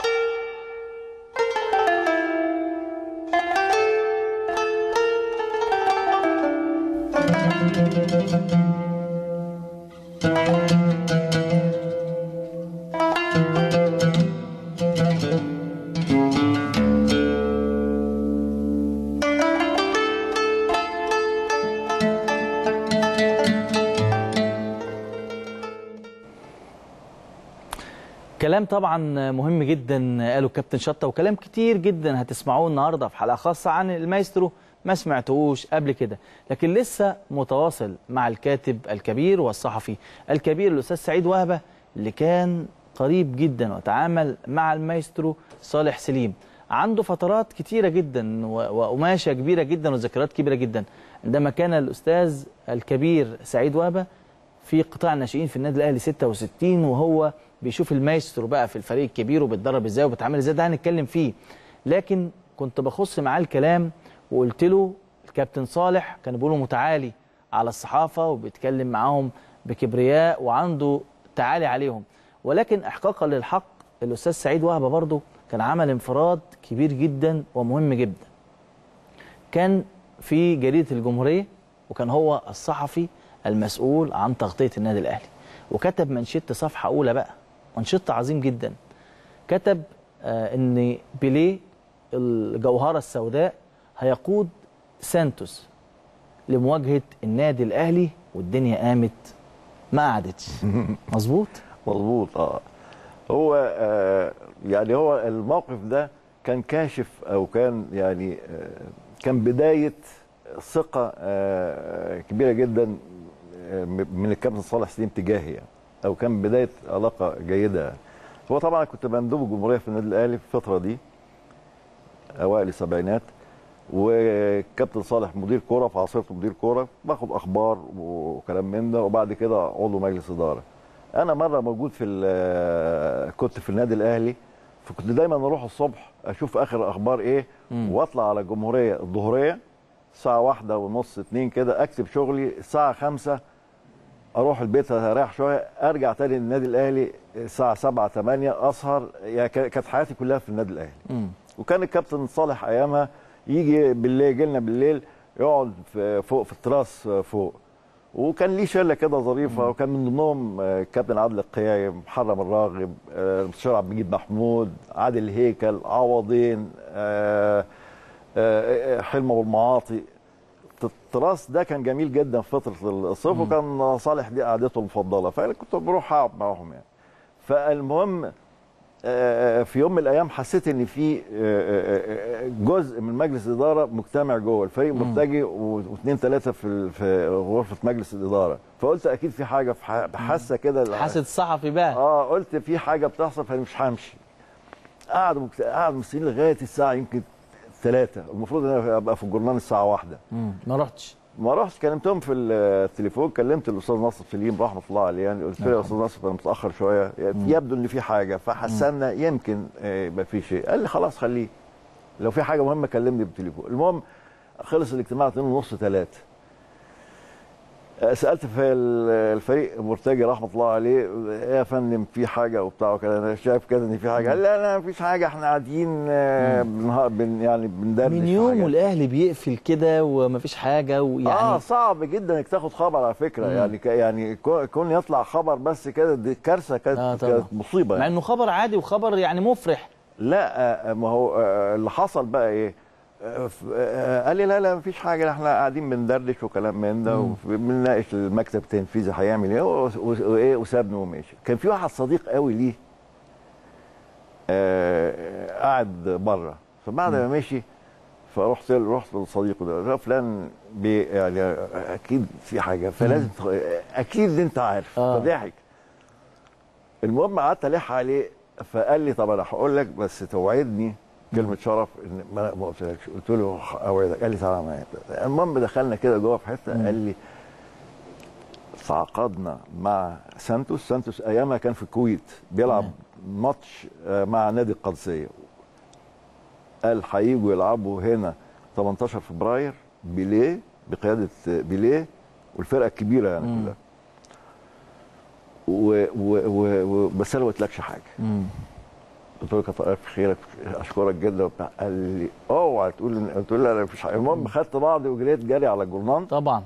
كلام طبعا مهم جدا قاله الكابتن شطه وكلام كتير جدا هتسمعوه النهارده في حلقه خاصه عن المايسترو ما سمعتوش قبل كده لكن لسه متواصل مع الكاتب الكبير والصحفي الكبير الاستاذ سعيد وهبه اللي كان قريب جدا وتعامل مع المايسترو صالح سليم عنده فترات كتيره جدا و- وقماشه كبيره جدا وذكريات كبيره جدا عندما كان الاستاذ الكبير سعيد وهبه في قطاع الناشئين في النادي الاهلي 66 وهو بيشوف المايسترو بقى في الفريق الكبير وبيتدرب ازاي وبيتعامل ازاي ده هنتكلم فيه لكن كنت بخص معاه الكلام وقلت له الكابتن صالح كان بيقوله متعالي على الصحافه وبيتكلم معاهم بكبرياء وعنده تعالي عليهم ولكن احقاقا للحق الاستاذ سعيد وهبه برضه كان عمل انفراد كبير جدا ومهم جدا كان في جريده الجمهوريه وكان هو الصحفي المسؤول عن تغطيه النادي الاهلي وكتب منشط صفحه اولى بقى منشط عظيم جدا كتب آه ان بيليه الجوهره السوداء هيقود سانتوس لمواجهه النادي الاهلي والدنيا قامت ما قعدتش مظبوط مظبوط اه هو آه يعني هو الموقف ده كان كاشف او كان يعني آه كان بدايه ثقه آه كبيره جدا آه من الكابتن صالح سليم تجاهي يعني او كان بدايه علاقه جيده يعني. هو طبعا كنت مندوب الجمهوريه في النادي الاهلي في الفتره دي اوائل السبعينات وكابتن صالح مدير كوره في عصيرته مدير كوره باخد اخبار وكلام من ده وبعد كده عضو مجلس اداره انا مره موجود في ال- كنت في النادي الاهلي فكنت دايما اروح الصبح اشوف اخر اخبار ايه مم. واطلع على الجمهوريه الظهريه الساعه واحدة ونص اتنين كده اكتب شغلي الساعه خمسة اروح البيت اريح شويه ارجع تاني للنادي الاهلي الساعه 7 8 اسهر يعني كا- كانت حياتي كلها في النادي الاهلي مم. وكان الكابتن صالح ايامها يجي بالليل يجي لنا بالليل يقعد في- فوق في التراس فوق وكان ليه شله كده ظريفه وكان من ضمنهم آه، الكابتن عادل القيعي محرم الراغب آه، المستشار عبد المجيد محمود عادل هيكل عوضين آه، آه، آه، حلم ابو المعاطي التراس ده كان جميل جدا في فتره الصيف وكان صالح دي قعدته المفضله فانا كنت بروح اقعد معاهم يعني فالمهم آه، في يوم من الايام حسيت ان في آه، آه، آه، جزء من مجلس الاداره مجتمع جوه الفريق متجه و- واثنين ثلاثه في ال- في غرفه مجلس الاداره فقلت اكيد في حاجه في ح- حاسه كده حاسه الصحفي بقى اه قلت في حاجه بتحصل فانا مش همشي قعدوا مكت... قعدوا مستنيين لغايه الساعه يمكن ثلاثة المفروض ان انا ابقى في الجورنال الساعه واحدة مم. ما رحتش ما رحت كلمتهم في التليفون كلمت الاستاذ ناصر سليم رحمه الله عليه يعني قلت له يا استاذ ناصر انا متاخر شويه يبدو ان في حاجه فحسنا يمكن آه، يبقى في شيء قال لي خلاص خليه لو في حاجه مهمه كلمني بالتليفون المهم خلص الاجتماع 2 ونص 3 آه، سالت في ال- الفريق مرتجي رحمه الله عليه إيه يا فندم في حاجه وبتاع وكده انا شايف كده ان في حاجه قال لا لا مفيش حاجه احنا قاعدين آه، بنها- بن يعني بندردش من في يوم حاجات. والاهلي بيقفل كده ومفيش حاجه ويعني اه صعب جدا انك تاخد خبر على فكره مم. يعني ك- يعني كو- كون يطلع خبر بس كده دي كارثه كانت آه طبعا. كانت مصيبه مع يعني. انه خبر عادي وخبر يعني مفرح لا آه، ما هو آه، اللي حصل بقى ايه آه، ف- آه، قال لي لا لا مفيش حاجه احنا قاعدين بندردش وكلام من ده مم. وبنناقش المكتب التنفيذي هيعمل ايه و- و- وايه وسابني وماشي كان في واحد صديق قوي ليه آه، قاعد بره فبعد ما مشي فرحت رحت لصديقه ده "يا فلان بي يعني اكيد في حاجه فلازم تخ- اكيد انت عارف آه. فضحك المهم قعدت الح عليه فقال لي طب انا هقول لك بس توعدني كلمه شرف ان ما ما قلتلكش قلت له اوعدك قال لي تعالى معايا المهم دخلنا كده جوه في حته قال لي تعاقدنا مع سانتوس سانتوس ايامها كان في الكويت بيلعب ماتش آه، مع نادي القادسيه قال هيجوا يلعبوا هنا 18 فبراير بيليه بقياده بيليه والفرقه الكبيره يعني مم. كلها و و و و بس انا ما قلتلكش حاجه مم. قلت له كتر الف خيرك اشكرك جدا وبتاع قال لي اوعى تقول إن- قلت له لا لا مفيش حاجه المهم خدت بعضي وجريت جري على الجورنان طبعا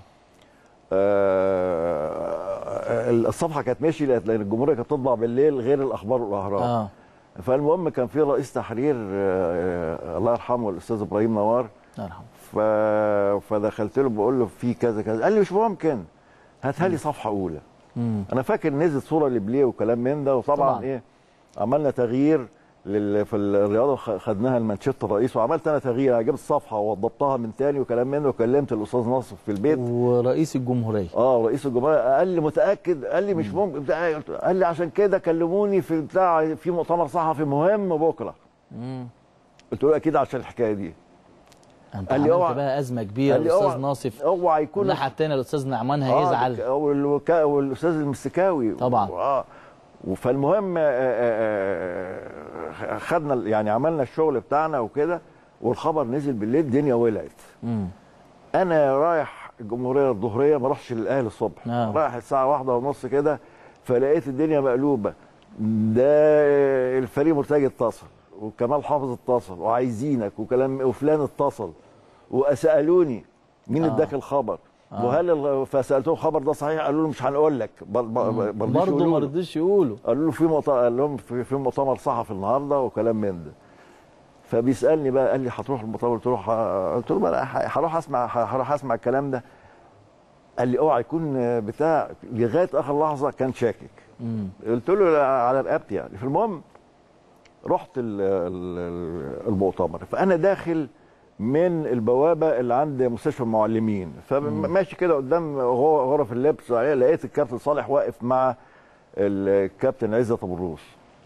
آه الصفحه كانت ماشيه لان الجمهوريه كانت تطبع بالليل غير الاخبار والاهرام اه فالمهم كان في رئيس تحرير آه آه، الله يرحمه الاستاذ ابراهيم نوار الله يرحمه ف... فدخلت له بقول له في كذا كذا قال لي مش ممكن هاتها لي صفحه اولى مم. انا فاكر نزلت صوره لبليه وكلام من ده وطبعا طبعاً. طبعا. ايه عملنا تغيير لل... في الرياضه خ- خدناها المانشيت الرئيس وعملت انا تغيير انا جبت الصفحه ووضبطها من تاني وكلام من ده وكلمت الاستاذ ناصر في البيت ورئيس الجمهوريه اه رئيس الجمهوريه قال لي متاكد قال لي مش ممكن بتاع قلت له- قال لي عشان كده كلموني في بتاع في مؤتمر صحفي مهم بكره مم. قلت له اكيد عشان الحكايه دي انت قال لي عملت اوعى- بقى ازمه كبيره قال لي الاستاذ اوعى- ناصف اوعى يكون الناحيه الثانيه الاستاذ نعمان آه، هيزعل والوكا- والاستاذ المسكاوي طبعا. اه فالمهم آه، آه، آه، خدنا ال- يعني عملنا الشغل بتاعنا وكده والخبر نزل بالليل الدنيا ولعت مم. انا رايح الجمهوريه الظهريه ما رحتش للاهلي الصبح آه. رايح الساعه واحدة ونص كده فلقيت الدنيا مقلوبه ده الفريق مرتجي اتصل وكمال حافظ اتصل وعايزينك وكلام وفلان اتصل وسالوني مين آه. اداك الخبر آه. وهل ال- فسالتهم الخبر ده صحيح قالوا له مش هنقول لك بر- بر- برضيش برضه يقولوا ما له. رضيش يقولوا قالوا له في مؤتمر قال لهم في, في مؤتمر صحفي النهارده وكلام من ده فبيسالني بقى قال لي هتروح المؤتمر قلت له ح- قلت له بقى ح- هروح اسمع هروح اسمع الكلام ده قال لي اوعى يكون بتاع لغايه اخر لحظه كان شاكك مم. قلت له لا، على رقبتي يعني فالمهم رحت ال- ال- المؤتمر فانا داخل من البوابه اللي عند مستشفى المعلمين فماشي كده قدام غ- غرف اللبس لقيت الكابتن صالح واقف مع الكابتن عزت ابو الروس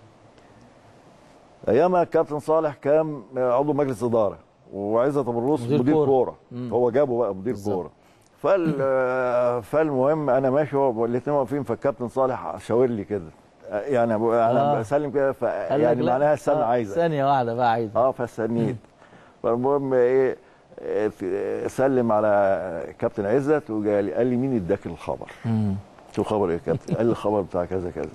ايامها الكابتن صالح كان عضو مجلس اداره وعزت ابو الروس مدير مدير, كورة. كوره مم. هو جابه بقى مدير بالظبط. كوره فال فالمهم انا ماشي هو الاثنين واقفين فالكابتن صالح شاور لي كده يعني أبو- انا آه. بسلم كده ف قال لك يعني لا. معناها استنى آه، عايزك ثانيه واحده بقى عايز اه فاستنيت فالمهم ايه إيه، سلم على كابتن عزت وجالي قال لي مين اداك الخبر؟ مم. قلت له خبر ايه يا كابتن؟ قال لي الخبر بتاع كذا كذا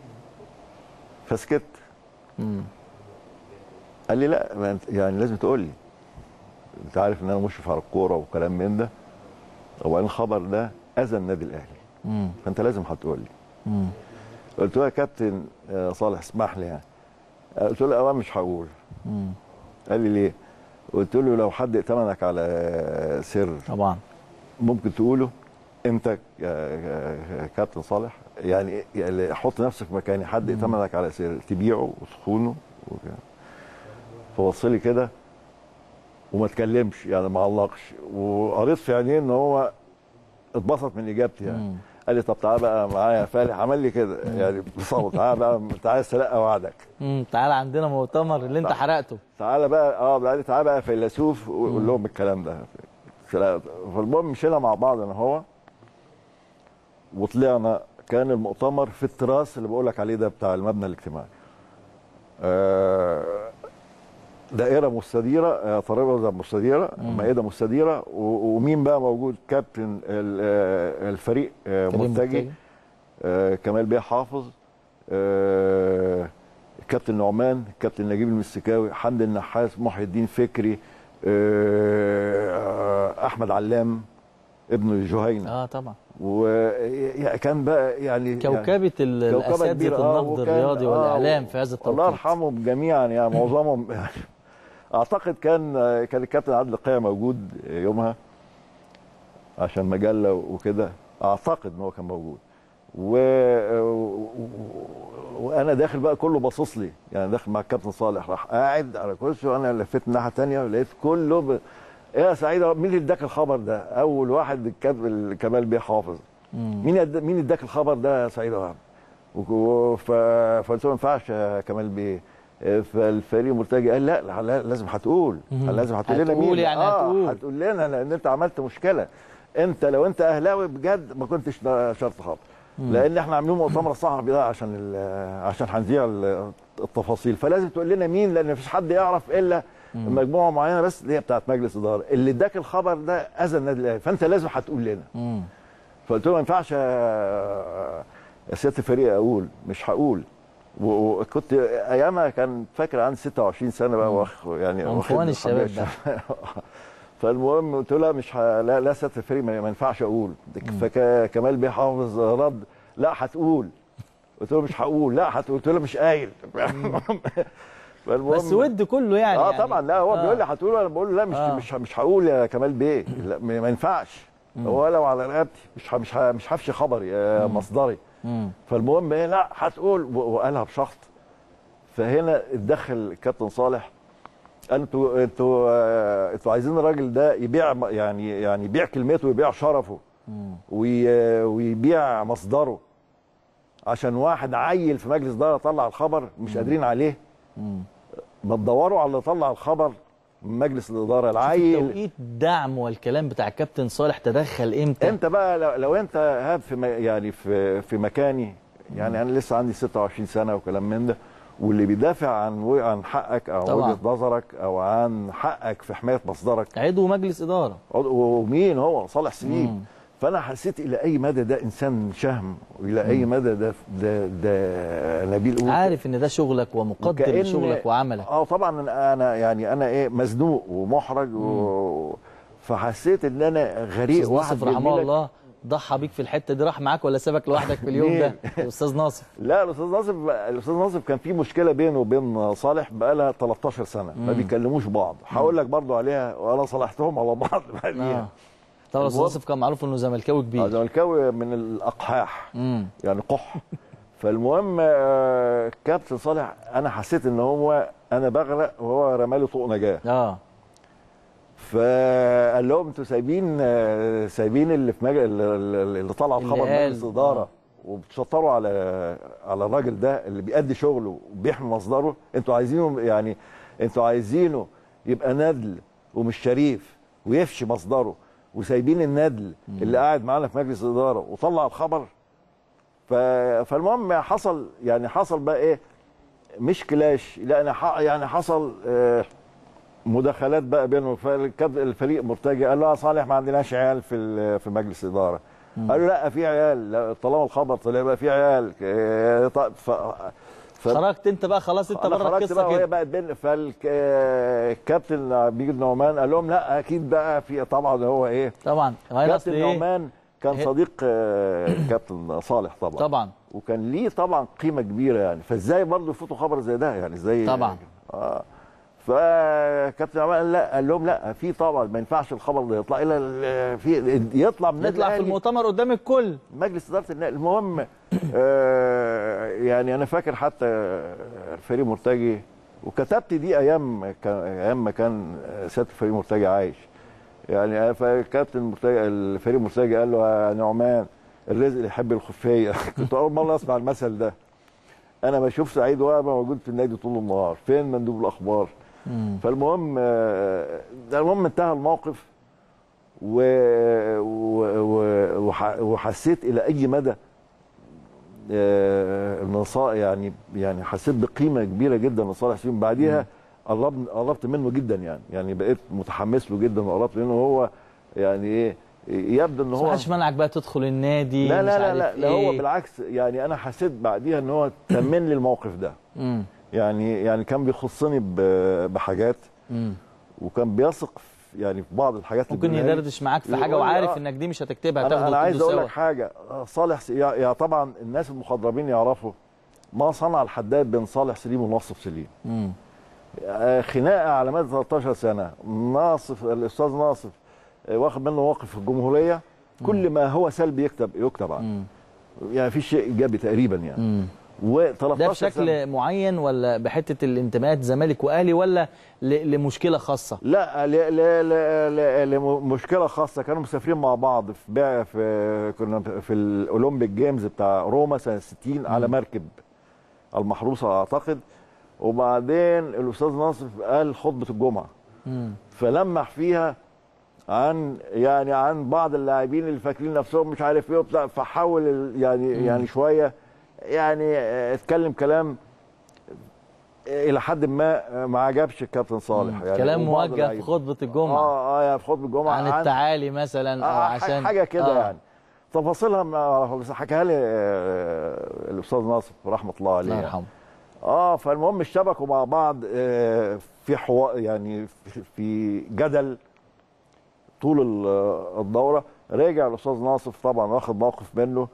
فسكت مم. قال لي لا ما انت يعني لازم تقول لي انت عارف ان انا مشرف على الكوره وكلام من ده وبعدين الخبر ده اذى النادي الاهلي مم. فانت لازم هتقول لي مم. قلت له يا كابتن آه، صالح اسمح لي يعني قلت له اولا مش هقول مم. قال لي ليه؟ قلت له لو حد ائتمنك على سر طبعا ممكن تقوله انت يا- يا كابتن صالح يعني يعني حط نفسك مكاني حد ائتمنك على سر تبيعه وتخونه وكده. فبص لي كده وما اتكلمش يعني ما علقش وقريت في عينيه ان هو اتبسط من اجابتي يعني مم. قال لي طب تعالى بقى معايا يا فالح عمل لي كده يعني بصوت تعالى بقى تعالى سرقه وعدك مم. تعالى عندنا مؤتمر اللي انت حرقته تعالى بقى اه قال لي تعالى بقى فيلسوف وقول لهم الكلام ده فلا- فالمهم مشينا مع بعض انا هو وطلعنا كان المؤتمر في التراس اللي بقول لك عليه ده بتاع المبنى الاجتماعي آه دائره مستديره آه، ترابيزه مستديره مائده مستديره و- ومين بقى موجود كابتن ال- آه، الفريق آه، كريم مرتجي مرتجي. آه، كمال بيه حافظ آه، كابتن نعمان كابتن نجيب المسكاوي حمد النحاس محي الدين فكري آه، احمد علام ابن جهينه اه طبعا وكان بقى يعني كوكبه ال- كوكبة الاساتذه كبيرة، آه، النقد وكان- الرياضي آه، والاعلام في هذا التوقيت الله يرحمهم جميعا يعني معظمهم يعني اعتقد كان كان الكابتن عادل القيع موجود يومها عشان مجله وكده اعتقد ان هو كان موجود و... و... وانا داخل بقى كله باصص لي يعني داخل مع الكابتن صالح راح قاعد على كرسي وانا لفيت الناحيه الثانيه ولقيت كله ب... ايه يا سعيد مين اللي اداك الخبر ده؟ اول واحد الكابتن كمال بيه حافظ مين يد... مين اداك الخبر ده يا سعيد وهب؟ و- ف... فقلت له ما ينفعش يا كمال بيه فالفريق مرتجي قال لا, لا, لا لازم هتقول مم. لازم هتقول لنا هتقول مين يعني آه هتقول. هتقول لنا لان انت عملت مشكله انت لو انت اهلاوي بجد ما كنتش ده شرط خالص لان احنا عاملين مؤتمر صحفي ده عشان ال- عشان هنذيع ال- التفاصيل فلازم تقول لنا مين لان مفيش حد يعرف الا مجموعه معينه بس اللي هي بتاعت مجلس اداره اللي اداك الخبر ده اذى النادي الاهلي فانت لازم هتقول لنا مم. فقلت له ما ينفعش يا يا سياده الفريق اقول مش هقول و- وكنت ايامها كان فاكر عندي 26 سنه بقى واخ يعني عنفوان واخد الشباب حباية فالمهم قلت له لا مش ه... لا لا سياده الفريق ما ما ينفعش اقول فكمال بيه حافظ رد لا هتقول قلت له مش هقول لا هتقول قلت له مش قايل فالمهم بس ود كله يعني اه يعني طبعا لا هو آه. بيقول لي هتقول انا بقول له لا مش آه. مش مش هقول يا كمال بيه لا ما ما ينفعش هو لو على رقبتي مش ه- مش ه- مش هفشي خبري يا مصدري مم. فالمهم ايه لا هتقول و- وقالها بشخط فهنا اتدخل الكابتن صالح قال انتوا انتوا آه، انتوا عايزين الراجل ده يبيع م- يعني يعني يبيع كلمته ويبيع شرفه وي- ويبيع مصدره عشان واحد عيل في مجلس اداره طلع الخبر مش قادرين عليه ما تدوروا على اللي طلع الخبر من مجلس الاداره العيل توقيت الدعم والكلام بتاع الكابتن صالح تدخل امتى؟ انت بقى لو, لو انت هاب في م- يعني في في مكاني يعني انا لسه عندي 26 سنه وكلام من ده واللي بيدافع عن و- عن حقك او طبعا. وجهه نظرك او عن حقك في حمايه مصدرك عضو مجلس اداره عضو- ومين هو صالح سليم فانا حسيت الى اي مدى ده انسان شهم والى اي مدى ده ده, ده نبيل قوت. عارف ان ده شغلك ومقدر وكأن- لشغلك وعملك اه طبعا انا أنا يعني انا ايه مزنوق ومحرج و... فحسيت ان انا غريق استاذ واحد ناصف رحمه بيرمي لك- الله ضحى بيك في الحته دي راح معاك ولا سابك لوحدك في اليوم ده استاذ ناصف لا الاستاذ ناصف الاستاذ ناصف كان في مشكله بينه وبين صالح بقالها 13 سنه ما بيكلموش بعض هقول لك برضو عليها وانا صالحتهم على بعض بعديها اه طبعا استاذ ناصف كان معروف انه زملكاوي آه، كبير زملكاوي من الاقحاح امم يعني قح فالمهم آه، كابتن صالح انا حسيت ان هو انا بغرق وهو رمالي طوق نجاه اه فقال لهم انتوا سايبين آه، سايبين اللي في مجل اللي اللي طلع اللي الخبر قال. مجلس اداره وبتشطروا على على الراجل ده اللي بيأدي شغله وبيحمي مصدره انتوا عايزينه يعني انتوا عايزينه يبقى ندل ومش شريف ويفشي مصدره وسايبين الندل اللي قاعد معانا في مجلس الاداره وطلع الخبر ف... فالمهم حصل يعني حصل بقى ايه مش كلاش لا انا ح... يعني حصل آه مداخلات بقى بينهم فالكاب- الفريق مرتجي قال له يا صالح ما عندناش عيال في ال- في مجلس الاداره قال له لا في عيال لا، طالما الخبر طلع بقى في عيال آه، طيب، ف... ف... خرجت انت بقى خلاص انت انا بره خرجت القصه بقى وهي كده بقت بين فالكابتن بيجي نعمان قال لهم لا اكيد بقى في طبعا هو ايه طبعا هاي اصل كابتن ايه نعمان كان هي- صديق آه، كابتن صالح طبعا طبعا وكان ليه طبعا قيمه كبيره يعني فازاي برضه يفوتوا خبر زي ده يعني ازاي طبعا. اه فكابتن عمال قال لا قال لهم لا في طبعا ما ينفعش الخبر ده يطلع الا ال- في يطلع من النادي نطلع في الأهلي. المؤتمر قدام الكل مجلس اداره النادي المهم آه يعني انا فاكر حتى الفريق مرتجي وكتبت دي ايام كان ايام ما كان سياده الفريق مرتجي عايش يعني فالكابتن مرتجي الفريق مرتجي قال له يا نعمان الرزق اللي يحب الخفيه كنت اول مره اسمع المثل ده انا بشوف سعيد وهبه موجود في النادي طول النهار فين مندوب الاخبار فالمهم آه، ده المهم انتهى الموقف و... و... و... وح... وحسيت الى اي مدى آه، ان صا- يعني يعني حسيت بقيمه كبيره جدا لصالح سليم بعديها قربت قربت منه جدا يعني يعني بقيت متحمس له جدا وقربت منه هو يعني ايه يبدو ان بس هو ما حدش منعك بقى تدخل النادي لا مش لا لا عارف لا, لا إيه. هو بالعكس يعني انا حسيت بعديها ان هو تمن لي الموقف ده مم. يعني يعني كان بيخصني ب- بحاجات مم. وكان بيثق في- يعني في بعض الحاجات اللي ممكن بيقولها لي. يدردش معاك في حاجه يقول لي وعارف آه. انك دي مش هتكتبها انا تاخده انا عايز وتكتبه اقول سوا. لك حاجه آه، صالح س- يا يا طبعا الناس المخضرمين يعرفوا ما صنع الحداد بين صالح سليم وناصف سليم مم. آه، خناقه على مدى 13 سنه ناصف الاستاذ ناصف آه، واخد منه موقف في الجمهوريه كل ما هو سلبي يكتب يكتب عنه مم. يعني في شيء ايجابي تقريبا يعني مم. و13 ده بشكل معين ولا بحته الانتماءات زمالك واهلي ولا ل- لمشكله خاصه لا ل- ل- ل- ل- لمشكله خاصه كانوا مسافرين مع بعض في بقى في كنا في الاولمبيك جيمز بتاع روما سنه 60 على مركب المحروسه اعتقد وبعدين الاستاذ ناصف قال خطبه الجمعه مم. فلمح فيها عن يعني عن بعض اللاعبين اللي فاكرين نفسهم مش عارف ايه وبتاع فحاول ال- يعني يعني شويه يعني آه، اتكلم كلام آه، الى حد ما آه، ما عجبش الكابتن صالح يعني كلام وبعض موجه في اللعيبة. خطبه الجمعه اه اه يعني في خطبه الجمعه عن التعالي مثلا او آه عشان حاجه كده آه. يعني تفاصيلها ما اعرفها بس حكاها لي آه، الاستاذ ناصر رحمه الله عليه الله يعني. يرحمه اه فالمهم اشتبكوا مع بعض آه، في حوار يعني في- في جدل طول ال- الدوره رجع الاستاذ ناصف طبعا واخد موقف منه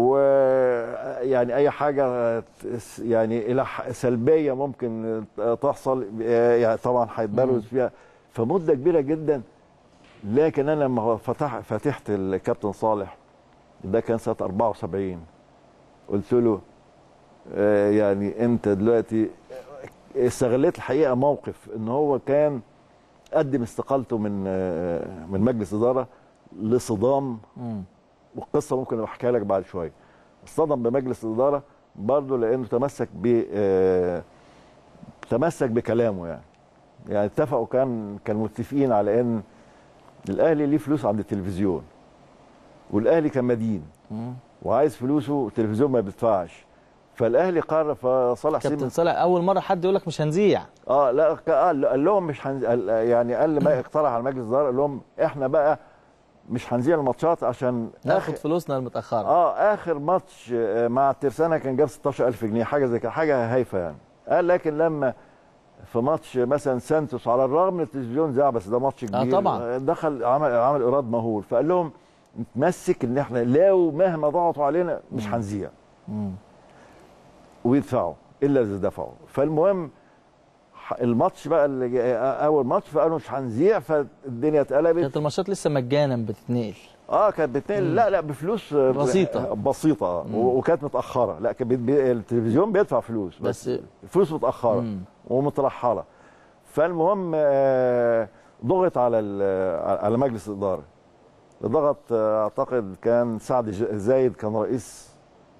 ويعني اي حاجه تس- يعني الى ح- سلبيه ممكن تحصل آه، يعني طبعا هيتبرز فيها فمده كبيره جدا لكن انا لما فتح فتحت الكابتن صالح ده كان سنه 74 قلت له آه، يعني انت دلوقتي استغليت الحقيقه موقف ان هو كان قدم استقالته من آه، من مجلس اداره لصدام مم. والقصه ممكن احكيها لك بعد شويه اصطدم بمجلس الاداره برضه لانه تمسك ب آه، تمسك بكلامه يعني يعني اتفقوا كان كان متفقين على ان الاهلي ليه فلوس عند التلفزيون والاهلي كان مدين مم. وعايز فلوسه والتلفزيون ما بيدفعش فالاهلي قرر فصالح كابتن سيما صالح اول مره حد يقول لك مش هنذيع اه لا ك- قال قال لهم مش هنز... قال- يعني قال ما اقترح على مجلس الاداره قال لهم احنا بقى مش هنذيع الماتشات عشان ناخد فلوسنا المتاخره اه اخر ماتش آه، مع الترسانه كان جاب 16000 جنيه حاجه زي كده حاجه هايفه يعني قال لكن لما في ماتش مثلا سانتوس على الرغم من التلفزيون ذاع بس ده ماتش كبير طبعاً. دخل عمل عمل ايراد مهول فقال لهم نتمسك ان احنا لو مهما ضغطوا علينا مش هنذيع مم. ويدفعوا الا اذا دفعوا فالمهم ح- الماتش بقى اللي جا- اول ماتش فقالوا مش هنذيع فالدنيا اتقلبت كانت الماتشات لسه مجانا بتتنقل اه كانت بتنقل لا لا بفلوس آه، بسيطة. بسيطه آه، و- وكانت متاخره لا كان بي- بي- التلفزيون بيدفع فلوس بس, بس- فلوس متاخره مم. ومترحله فالمهم آه، ضغط على ال- على مجلس الاداره ضغط آه، اعتقد كان سعد ج- زايد كان رئيس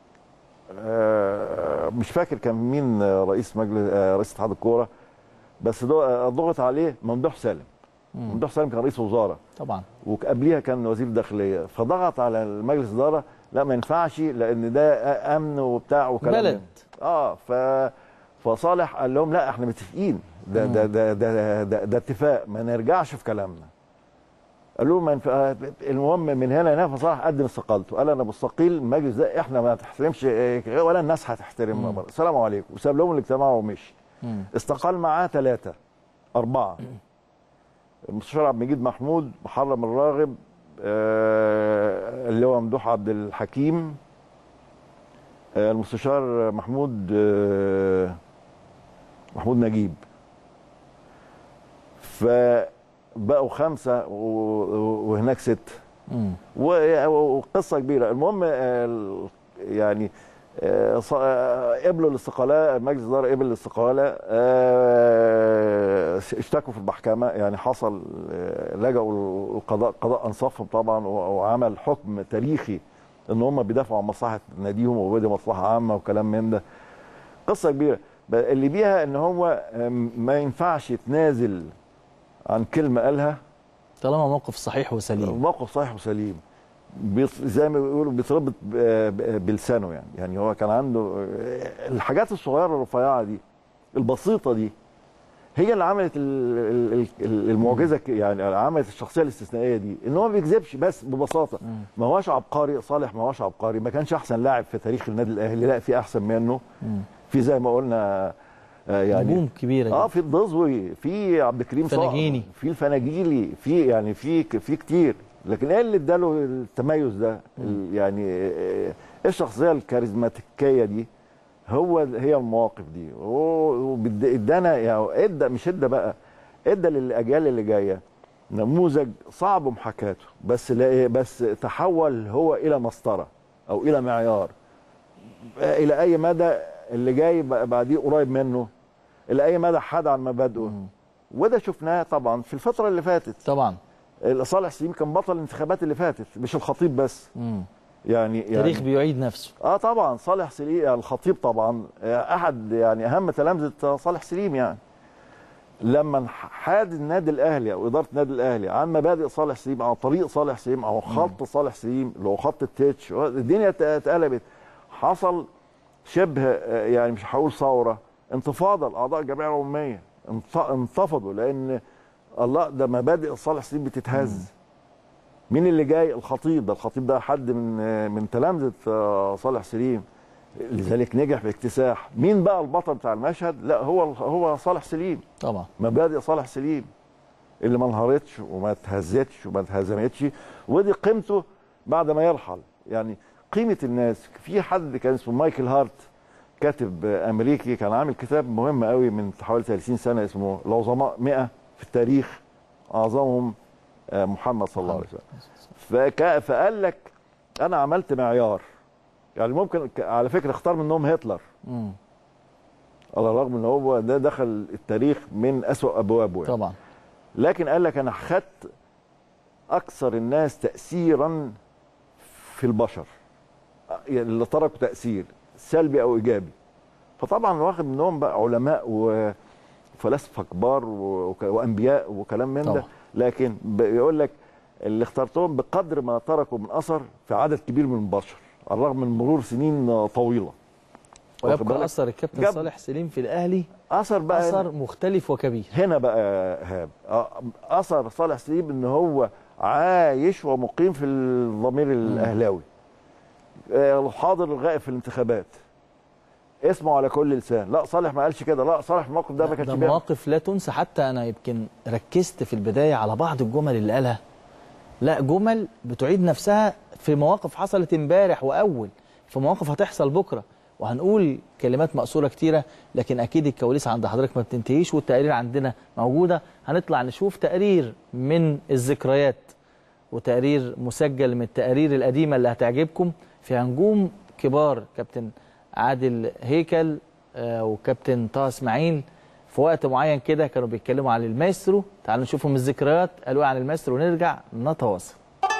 آه، مش فاكر كان مين آه، رئيس مجلس آه، رئيس اتحاد الكوره بس ض- آه، ضغط عليه ممدوح سالم ممدوح سالم كان رئيس وزاره طبعا وقبليها كان وزير الداخليه فضغط على المجلس الاداره لا ما ينفعش لان ده امن وبتاع وكلام بلد. من. اه ف فصالح قال لهم لا احنا متفقين ده ده ده ده, ده, ده اتفاق ما نرجعش في كلامنا قال لهم ما ينفع المهم من هنا لهنا فصالح قدم استقالته قال انا مستقيل المجلس ده احنا ما تحترمش إيه، ولا الناس هتحترمنا برضه السلام عليكم وساب لهم الاجتماع ومشي مم. استقال معاه ثلاثة أربعة المستشار عبد المجيد محمود محرم الراغب آه، اللي هو ممدوح عبد الحكيم آه، المستشار محمود آه، محمود نجيب فبقوا خمسة و- و- وهناك ستة مم. و- وقصه كبيره المهم آه، ال- يعني آه، ص- آه، قبلوا الاستقاله مجلس الاداره قبل الاستقاله آه، اشتكوا في المحكمه يعني حصل آه، لجأوا القضاء القضاء انصفهم طبعا و- وعمل حكم تاريخي ان هم بيدافعوا عن مصلحه ناديهم وودي مصلحه عامه وكلام من ده قصه كبيره ب- اللي بيها ان هو آم، ما ينفعش يتنازل عن كلمه قالها طالما موقف صحيح وسليم موقف صحيح وسليم بيط- زي ما بيقولوا بيتربط ب- ب- بلسانه يعني يعني هو كان عنده الحاجات الصغيره الرفيعه دي البسيطه دي هي اللي عملت ال- ال- ال- المعجزه ك- يعني عملت الشخصيه الاستثنائيه دي ان هو ما بيكذبش بس ببساطه ما هوش عبقري صالح ما هوش عبقري ما كانش احسن لاعب في تاريخ النادي الاهلي لا في احسن منه في زي ما قلنا آه، يعني نجوم كبيره اه جدا في الدزوي في عبد الكريم صقر فناجيني. في الفناجيلي في يعني في في كتير لكن ايه اللي اداله التميز ده ال- يعني آه، ايه الشخصيه الكاريزماتيكيه دي هو هي المواقف دي هو هو بد- ادانا يعني ادى مش ادى بقى ادى للاجيال اللي جايه نموذج صعب محاكاته بس لا إيه، بس تحول هو الى مسطره او الى معيار الى اي مدى اللي جاي بقى بعديه قريب منه الى اي مدى حاد عن مبادئه وده شفناه طبعا في الفتره اللي فاتت طبعا صالح سليم كان بطل الانتخابات اللي فاتت مش الخطيب بس مم. يعني التاريخ يعني بيعيد نفسه اه طبعا صالح سليم الخطيب طبعا آه، احد يعني اهم تلامذه صالح سليم يعني لما حاد النادي الاهلي او اداره النادي الاهلي عن مبادئ صالح سليم او طريق صالح سليم او خط صالح سليم اللي هو خط التتش الدنيا ات- اتقلبت حصل شبه آه، يعني مش هقول ثوره انتفاضه لاعضاء الجمعيه العموميه انت- انتفضوا لان الله ده مبادئ صالح سليم بتتهز مين اللي جاي الخطيب ده الخطيب ده حد من آه، من تلامذه آه، صالح سليم لذلك نجح باكتساح مين بقى البطل بتاع المشهد لا هو هو صالح سليم طبعا مبادئ صالح سليم اللي ما انهارتش وما اتهزتش وما اتهزمتش ودي قيمته بعد ما يرحل يعني قيمه الناس في حد كان اسمه مايكل هارت كاتب امريكي كان عامل كتاب مهم قوي من حوالي 30 سنه اسمه العظماء 100 في التاريخ اعظمهم آه، محمد صلى الله عليه وسلم فك... فقال لك انا عملت معيار يعني ممكن ك- على فكره اختار منهم هتلر مم. على الرغم ان هو ده دخل التاريخ من اسوأ ابوابه يعني. طبعا لكن قال لك انا خدت اكثر الناس تاثيرا في البشر يعني اللي تركوا تاثير سلبي او ايجابي فطبعا واخد منهم بقى علماء وفلاسفه كبار وك- وانبياء وكلام من طبعا. ده لكن بيقول لك اللي اخترتهم بقدر ما تركوا من اثر في عدد كبير من البشر على الرغم من مرور سنين طويله واخد ويبقى بالك؟ اثر الكابتن جاب- صالح سليم في الاهلي اثر بقى اثر مختلف وكبير هنا بقى هاب آه، اثر صالح سليم ان هو عايش ومقيم في الضمير الاهلاوي آه، حاضر الغائب في الانتخابات اسمه على كل لسان لا صالح ما قالش كده لا صالح في الموقف ده ما كانش ده بيعمل مواقف لا تنسى حتى انا يمكن ركزت في البدايه على بعض الجمل اللي قالها لا جمل بتعيد نفسها في مواقف حصلت امبارح واول في مواقف هتحصل بكره وهنقول كلمات مقصوره كتيره لكن اكيد الكواليس عند حضرتك ما بتنتهيش والتقارير عندنا موجوده هنطلع نشوف تقرير من الذكريات وتقرير مسجل من التقارير القديمه اللي هتعجبكم فيها نجوم كبار كابتن عادل هيكل آه، وكابتن طه اسماعيل في وقت معين كده كانوا بيتكلموا عن المايسترو تعالوا نشوفهم الذكريات قالوا إيه عن المايسترو ونرجع نتواصل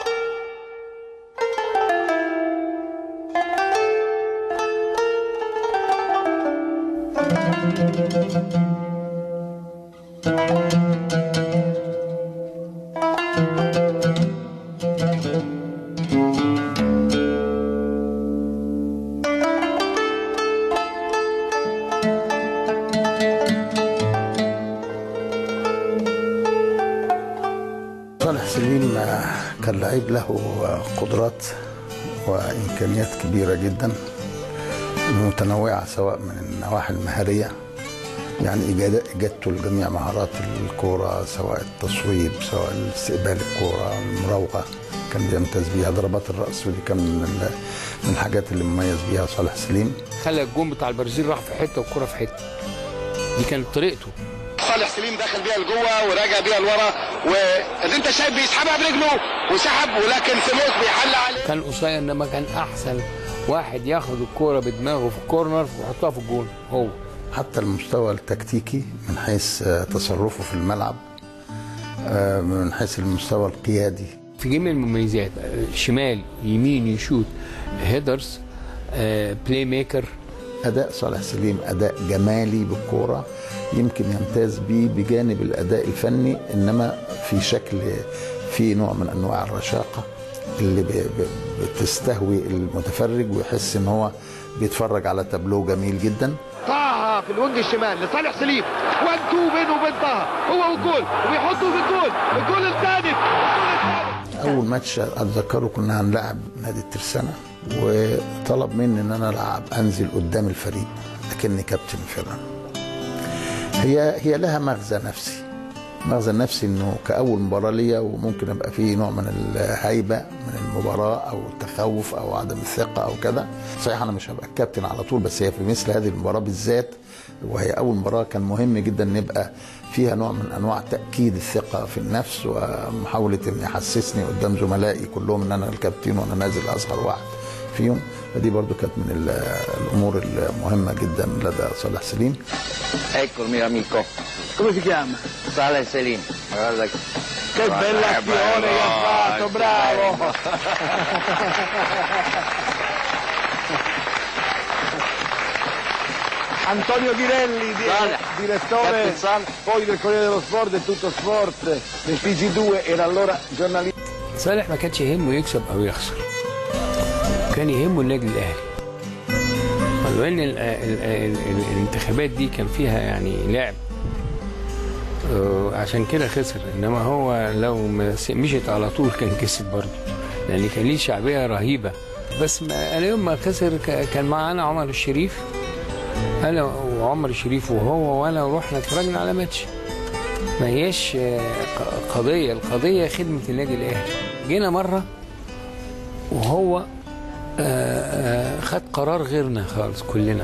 صالح سليم آه، كان لعيب له آه، قدرات وامكانيات كبيره جدا متنوعه سواء من النواحي المهاريه يعني إجاد- اجادته لجميع مهارات الكوره سواء التصويب سواء استقبال الكوره المراوغه كان بيمتاز بيها ضربات الراس ودي كان من ال- من الحاجات اللي مميز بيها صالح سليم خلى الجون بتاع البرازيل راح في حته والكره في حته دي كانت طريقته صالح سليم دخل بيها لجوه وراجع بيها لورا واللي انت شايف بيسحبها برجله وسحب ولكن سموث بيحل عليه كان قصير انما كان احسن واحد ياخد الكوره بدماغه في الكورنر ويحطها في الجون هو حتى المستوى التكتيكي من حيث آه، تصرفه في الملعب آه، من حيث المستوى القيادي في جميع المميزات آه، شمال يمين يشوت هيدرز آه، بلاي ميكر اداء صالح سليم اداء جمالي بالكوره يمكن يمتاز بيه بجانب الاداء الفني انما في شكل في نوع من انواع الرشاقه اللي ب- ب- بتستهوي المتفرج ويحس ان هو بيتفرج على تابلو جميل جدا طه الكرة في الوينج الشمال لصالح سليم وان تو بينه وبين طه هو والجول وبيحطه في الجول الجول الثالث اول ماتش اتذكره كنا هنلعب نادي الترسانة وطلب مني ان انا العب انزل قدام الفريق لكني كابتن الفرقه هي هي لها مغزى نفسي مغزى نفسي انه كاول مباراه ليا وممكن ابقى فيه نوع من الهيبه من المباراه او التخوف او عدم الثقه او كده صحيح انا مش هبقى الكابتن على طول بس هي في مثل هذه المباراه بالذات وهي اول مباراه كان مهم جدا نبقى فيها نوع من انواع تاكيد الثقه في النفس ومحاوله ان يحسسني قدام زملائي كلهم ان انا الكابتن وانا نازل اصغر واحد فيهم فدي برضو كانت من ال- الامور المهمه جدا لدى صالح سليم Ecco il mio amico. Come si chiama? Saleh Selim. Guarda che Che bella azione che ha fatto, bravo! Antonio Ghirelli, di- Sale. direttore Captain Sale. poi del Corriere dello Sport e tutto sport del TG2 era allora giornalista صالح ما كانش يهمه يكسب او يخسر كان يهمه النادي الاهلي ولو ان ال- ال- ال- ال- الانتخابات دي كان فيها يعني لعب آه، عشان كده خسر انما هو لو ما س- مشيت على طول كان كسب برضه لان كان ليه شعبيه رهيبه بس ما انا يوم ما خسر ك- كان معانا عمر الشريف انا وعمر الشريف وهو وانا ورحنا اتفرجنا على ماتش ما هياش آه، ق- قضية القضية خدمة النادي الأهلي جينا مرة وهو آه، آه، خد قرار غيرنا خالص كلنا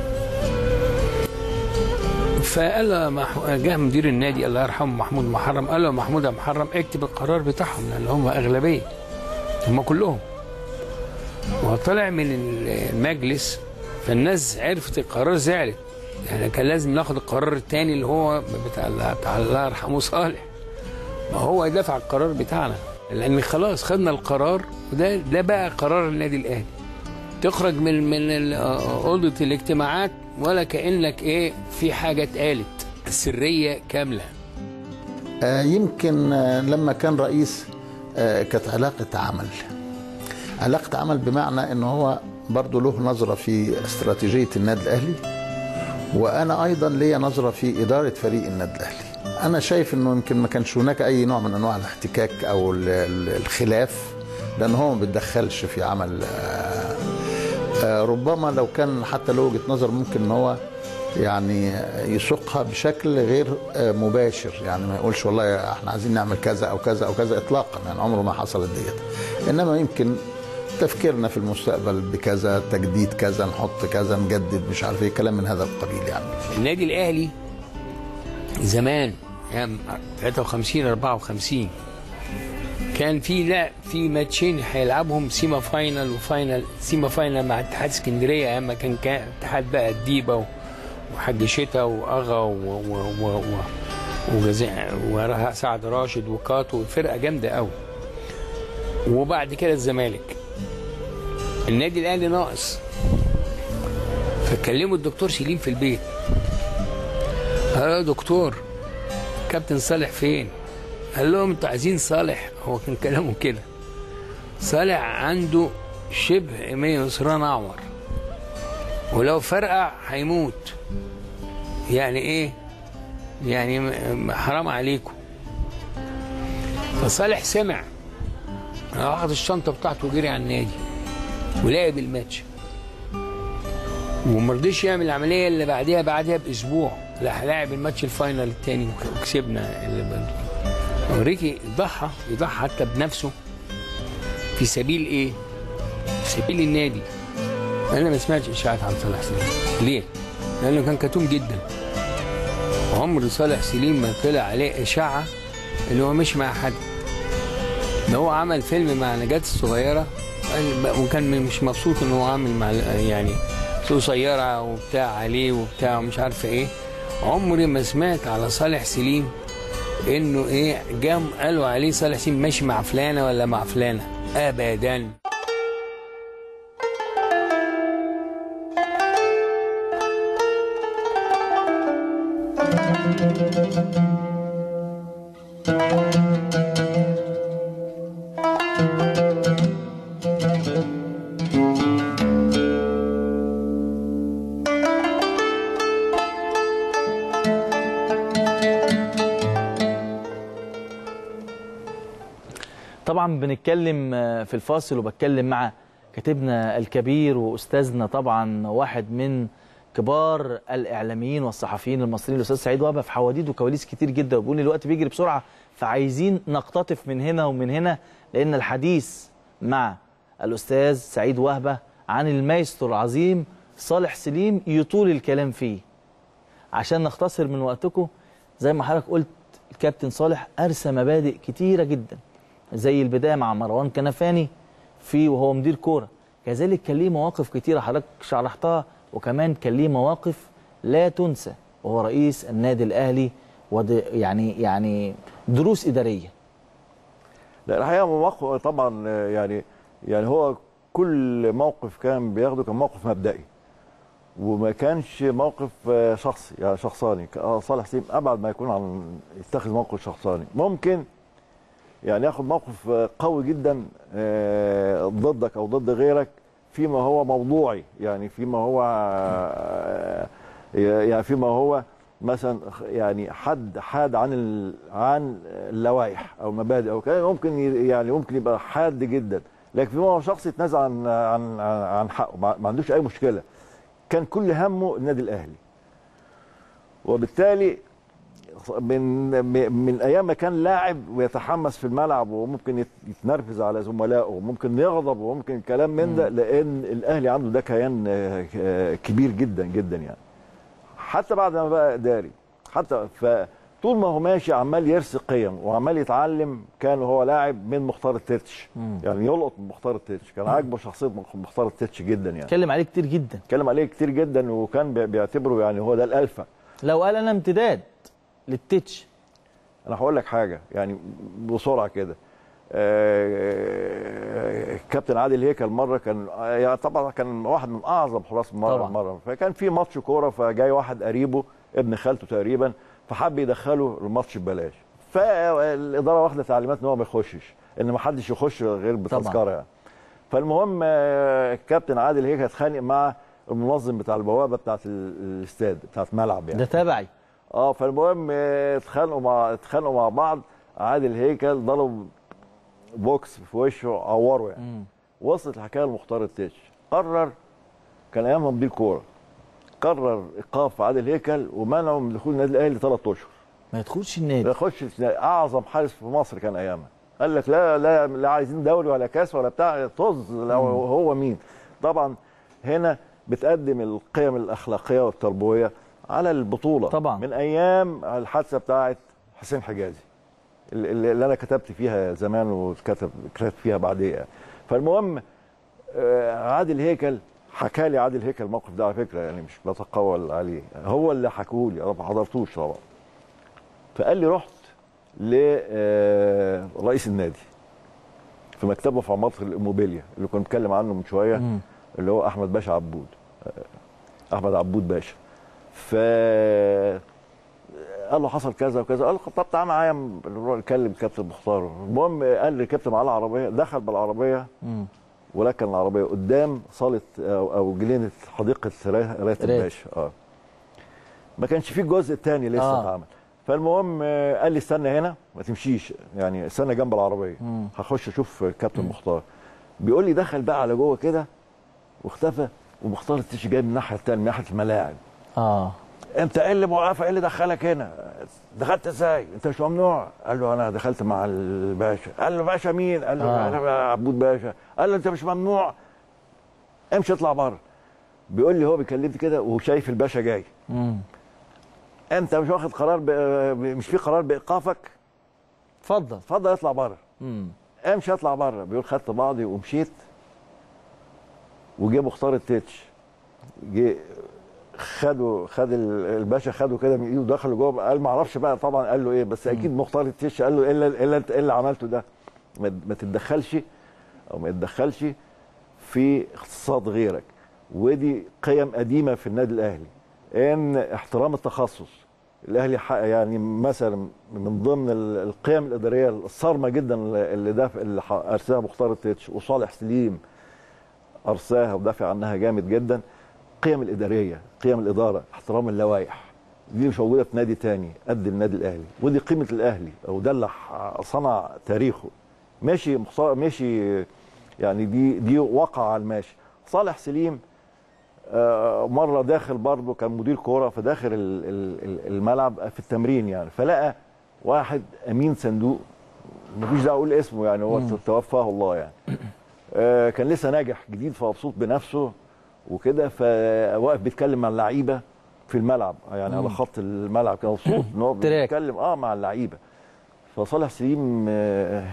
فقال له مح- جه مدير النادي الله يرحمه محمود محرم قال له محمود يا محرم اكتب القرار بتاعهم لان هم اغلبيه هم كلهم وطلع من المجلس فالناس عرفت القرار زعلت يعني كان لازم ناخد القرار الثاني اللي هو بتاع بتاع الله يرحمه صالح ما هو دفع القرار بتاعنا لان خلاص خدنا القرار وده ده بقى قرار النادي الاهلي تخرج من من ال- اوضه الاجتماعات ولا كانك ايه في حاجه اتقالت سريه كامله آه، يمكن آه، لما كان رئيس آه، كانت علاقة عمل علاقة عمل بمعنى ان هو برضه له نظرة في استراتيجية النادي الأهلي وأنا أيضا ليا نظرة في إدارة فريق النادي الأهلي أنا شايف أنه يمكن ما كانش هناك أي نوع من أنواع الاحتكاك أو ال- ال- الخلاف لأن هو ما بيتدخلش في عمل آه، آه، ربما لو كان حتى له وجهة نظر ممكن ان هو يعني يسوقها بشكل غير آه، مباشر يعني ما يقولش والله احنا عايزين نعمل كذا او كذا او كذا اطلاقا يعني عمره ما حصلت ديت انما يمكن تفكيرنا في المستقبل بكذا تجديد كذا نحط كذا نجدد مش عارف ايه كلام من هذا القبيل يعني النادي الاهلي زمان يعني 53 54 كان في لا في ماتشين هيلعبهم سيما فاينل وفاينل سيما فاينل مع اتحاد اسكندريه ايام ما كان كان اتحاد بقى الديبه و- وحاج شتا واغا و- و- و- و- وجزاء وراها سعد راشد وكاتو فرقه جامده قوي وبعد كده الزمالك النادي الاهلي ناقص فكلموا الدكتور سليم في البيت قال له يا دكتور كابتن صالح فين؟ قال لهم انتوا عايزين صالح هو كان كلامه كده صالح عنده شبه ايماني نصران اعور ولو فرقع هيموت يعني ايه؟ يعني م- حرام عليكم فصالح سمع راح اخد الشنطه بتاعته وجري على النادي ولعب الماتش وما رضيش يعمل العمليه اللي بعديها بعدها باسبوع لا هلاعب الماتش الفاينل التاني وك- وكسبنا اللي بعده. اوريكي ضحى يضحى حتى بنفسه في سبيل ايه؟ في سبيل النادي انا ما سمعتش اشاعات عن صالح سليم ليه؟ لانه كان كتوم جدا عمر صالح سليم ما طلع عليه اشاعه ان هو مش مع حد ده هو عمل فيلم مع نجاة الصغيرة قال- وكان مش مبسوط ان هو عامل مع يعني قصيرة وبتاع عليه وبتاع ومش عارفة ايه عمري ما سمعت على صالح سليم انه ايه جام قالوا عليه صالح سليم ماشي مع فلانة ولا مع فلانة ابدا طبعا بنتكلم آه، في الفاصل وبتكلم مع كاتبنا الكبير واستاذنا طبعا واحد من كبار الاعلاميين والصحفيين المصريين الاستاذ سعيد وهبه في حواديت وكواليس كتير جدا وبيقول لي الوقت بيجري بسرعه فعايزين نقتطف من هنا ومن هنا لان الحديث مع الاستاذ سعيد وهبه عن المايسترو العظيم صالح سليم يطول الكلام فيه عشان نختصر من وقتكم زي ما حضرتك قلت الكابتن صالح ارسى مبادئ كتيره جدا زي البدايه مع مروان كنفاني في وهو مدير كوره كذلك كان ليه مواقف كتيره حضرتك شرحتها وكمان كان ليه مواقف لا تنسى وهو رئيس النادي الاهلي ود يعني يعني دروس اداريه لا الحقيقه موقف طبعا آه، يعني يعني هو كل موقف كان بياخده كان موقف مبدئي وما كانش موقف آه، شخصي يعني شخصاني ك- آه، صالح سليم ابعد ما يكون عن يتخذ موقف شخصاني ممكن يعني ياخد موقف آه، قوي جدا آه، ضدك او ضد غيرك فيما هو موضوعي يعني فيما هو آه، يعني فيما هو مثلا يعني حد حاد عن ال... عن اللوائح او المبادئ او كده ممكن ي- يعني ممكن يبقى حاد جدا لكن فيما هو شخص يتنازل عن عن عن حقه ما ما عندوش اي مشكله كان كل همه النادي الاهلي وبالتالي من من ايام ما كان لاعب ويتحمس في الملعب وممكن يت- يتنرفز على زملائه وممكن يغضب وممكن كلام من ده لان الاهلي عنده ده كيان آه، آه، كبير جدا جدا يعني حتى بعد ما بقى اداري حتى فطول ما هو ماشي عمال يرسي قيم وعمال يتعلم كان هو لاعب من مختار التتش يعني يلقط من مختار التتش كان عاجبه شخصيه مختار التتش جدا يعني اتكلم عليه كتير جدا اتكلم عليه كتير جدا وكان بي- بيعتبره يعني هو ده الالفا لو قال انا امتداد للتتش انا هقول لك حاجه يعني بسرعه كده آه، كابتن عادل هيكل مره كان يعني طبعا كان واحد من اعظم حراس مره طبعا. مره فكان في ماتش كوره فجاي واحد قريبه ابن خالته تقريبا فحب يدخله الماتش ببلاش فالاداره واخده تعليمات ان هو ما يخشش ان ما حدش يخش غير بتذكره يعني فالمهم آه، الكابتن عادل هيكل اتخانق مع المنظم بتاع البوابه بتاعت ال- الاستاد بتاعت الملعب يعني ده تبعي اه فالمهم آه، اتخانقوا مع اتخانقوا مع بعض عادل هيكل ضرب بوكس في وشه عوره يعني وصلت الحكايه لمختار التتش قرر كان ايامها مدير كوره قرر ايقاف عادل هيكل ومنعه من دخول النادي الاهلي ثلاث اشهر ما يدخلش النادي ما يخش اعظم حارس في مصر كان ايامها قال لك لا لا لا عايزين دوري ولا كاس ولا بتاع طز لو هو مين طبعا هنا بتقدم القيم الاخلاقيه والتربويه على البطوله طبعا. من ايام الحادثه بتاعت حسين حجازي اللي, اللي انا كتبت فيها زمان وكتب كتبت فيها بعدين يعني. فالمهم آه، عادل هيكل حكى لي عادل هيكل الموقف ده على فكره يعني مش بتقول عليه هو اللي حكوا لي انا ما حضرتوش طبعا فقال لي رحت لرئيس النادي في مكتبه في عماره الاموبيليا اللي كنت بتكلم عنه من شويه مم. اللي هو احمد باشا عبود آه، احمد عبود باشا ف قال له حصل كذا وكذا قال له طب تعالى معايا نروح نكلم كابتن مختار المهم قال لي ركبت معاه العربيه دخل بالعربيه مم. وركن العربيه قدام صاله او, أو جنينه حديقه را- راتب راتب. باشا اه ما كانش فيه الجزء الثاني لسه آه. اتعمل فالمهم آه، قال لي استنى هنا ما تمشيش يعني استنى جنب العربيه مم. هخش اشوف كابتن مختار بيقول لي دخل بقى على جوه كده واختفى ومختار التيشي جاي من الناحيه الثانيه من ناحيه الملاعب اه انت ايه اللي موقفه ايه اللي دخلك هنا دخلت ازاي انت مش ممنوع قال له انا دخلت مع الباشا قال له باشا مين قال له آه. انا عبود باشا قال له انت مش ممنوع امشي اطلع بره بيقول لي هو بيكلمني كده وشايف الباشا جاي مم. انت مش واخد قرار ب... مش في قرار بايقافك اتفضل اتفضل اطلع بره مم. امشي اطلع بره بيقول خدت بعضي ومشيت وجه مختار التتش جه خدوا خد ال- الباشا خده كده من ايده ودخلوا جوه قال ما اعرفش بقى طبعا قال له ايه بس اكيد مختار التتش قال له الا الا انت ايه اللي عملته ده ما ما تتدخلش او ما يتدخلش في اختصاصات غيرك ودي قيم قديمه في النادي الاهلي ان احترام التخصص الاهلي حق- يعني مثلا من ضمن ال- القيم الاداريه الصارمه جدا اللي ده اللي ح- ارساها مختار التتش وصالح سليم ارساها ودافع عنها جامد جدا قيم الاداريه قيم الاداره احترام اللوائح دي مش موجوده في نادي تاني قد النادي الاهلي ودي قيمه الاهلي او ده اللي ح- صنع تاريخه ماشي مخص- ماشي يعني دي دي وقع على الماشي صالح سليم آه، مره داخل برضه كان مدير كوره فداخل ال- ال- ال- الملعب في التمرين يعني فلقى واحد امين صندوق مفيش داعي اقول اسمه يعني هو توفاه الله يعني آه، كان لسه ناجح جديد فمبسوط بنفسه وكده فواقف بيتكلم مع اللعيبه في الملعب يعني على خط الملعب كان مبسوط ان هو تراك. بيتكلم اه مع اللعيبه فصالح سليم آه،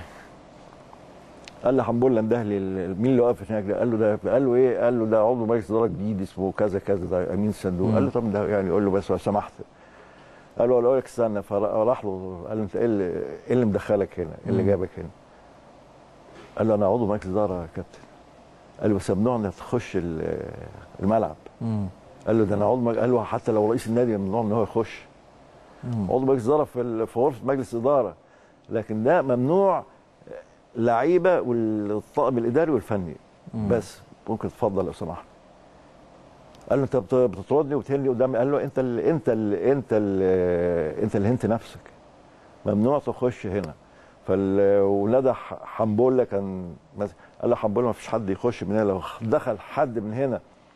قال لي حنبول انده لي ال- مين اللي واقف هناك ده قال له ده قال له ايه قال له ده عضو مجلس اداره جديد اسمه كذا كذا ده امين الصندوق قال له طب ده يعني يقول له بس لو سمحت قال له اقول لك استنى فراح له قال له انت ايه اللي ايه اللي مدخلك هنا؟ ايه اللي جابك هنا؟ قال له انا عضو مجلس اداره يا كابتن قال له بس ممنوع انك تخش ال- الملعب مم. قال له ده انا عضو مج... قال له حتى لو رئيس النادي ممنوع ان هو يخش عضو مجلس اداره في ال- في غرفه مجلس اداره لكن ده ممنوع لعيبه والطاقم الاداري والفني بس ممكن تتفضل لو سمحت قال له انت بت- بتطردني وبتهني قدامي قال له انت اللي انت اللي انت اللي انت اللي هنت نفسك ممنوع تخش هنا فال ونادى ح- حنبله كان مس- قال له حنبله ما فيش حد يخش من هنا لو دخل حد من هنا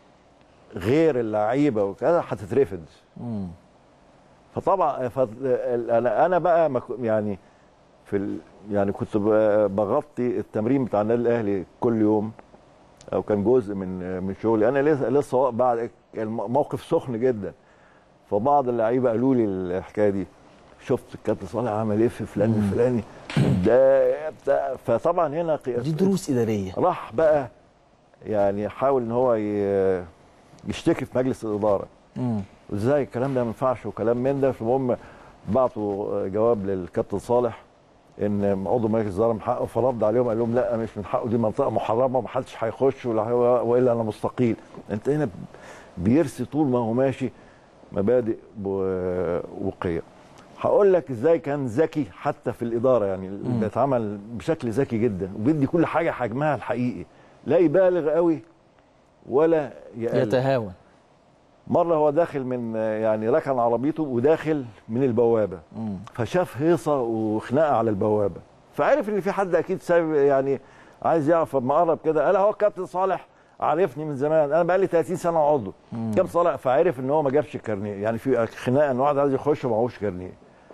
غير اللعيبه وكذا هتترفد مم. فطبعا ف... انا انا بقى ما ك- يعني في ال... يعني كنت ب- بغطي التمرين بتاع النادي الاهلي كل يوم او كان جزء من من شغلي انا لسه لسه بعد الموقف سخن جدا فبعض اللعيبه قالوا لي الحكايه دي شفت الكابتن صالح عمل ايه في فلان الفلاني ده بتاع فطبعا هنا قي- دي دروس اداريه راح بقى يعني حاول ان هو ي- يشتكي في مجلس الاداره مم. وازاي الكلام ده ما ينفعش وكلام من ده فالمهم بعتوا جواب للكابتن صالح ان عضو مجلس الاداره من حقه فرد عليهم قال لهم لا مش من حقه دي منطقه محرمه ومحدش هيخش ولا هو- والا انا مستقيل انت هنا بيرسي طول ما هو ماشي مبادئ و- وقيم هقول لك ازاي كان ذكي حتى في الاداره يعني بيتعمل بشكل ذكي جدا وبيدي كل حاجه حجمها الحقيقي لا يبالغ قوي ولا يقلل يتهاون مره هو داخل من يعني ركن عربيته وداخل من البوابه مم. فشاف هيصه وخناقه على البوابه فعرف ان في حد اكيد سايب يعني عايز يعرف فما قرب كده قال هو الكابتن صالح عارفني من زمان انا بقالي 30 سنه عضو كابتن صالح فعرف ان هو ما جابش الكارنيه يعني في خناقه ان واحد عايز يخش ومعهوش كارنيه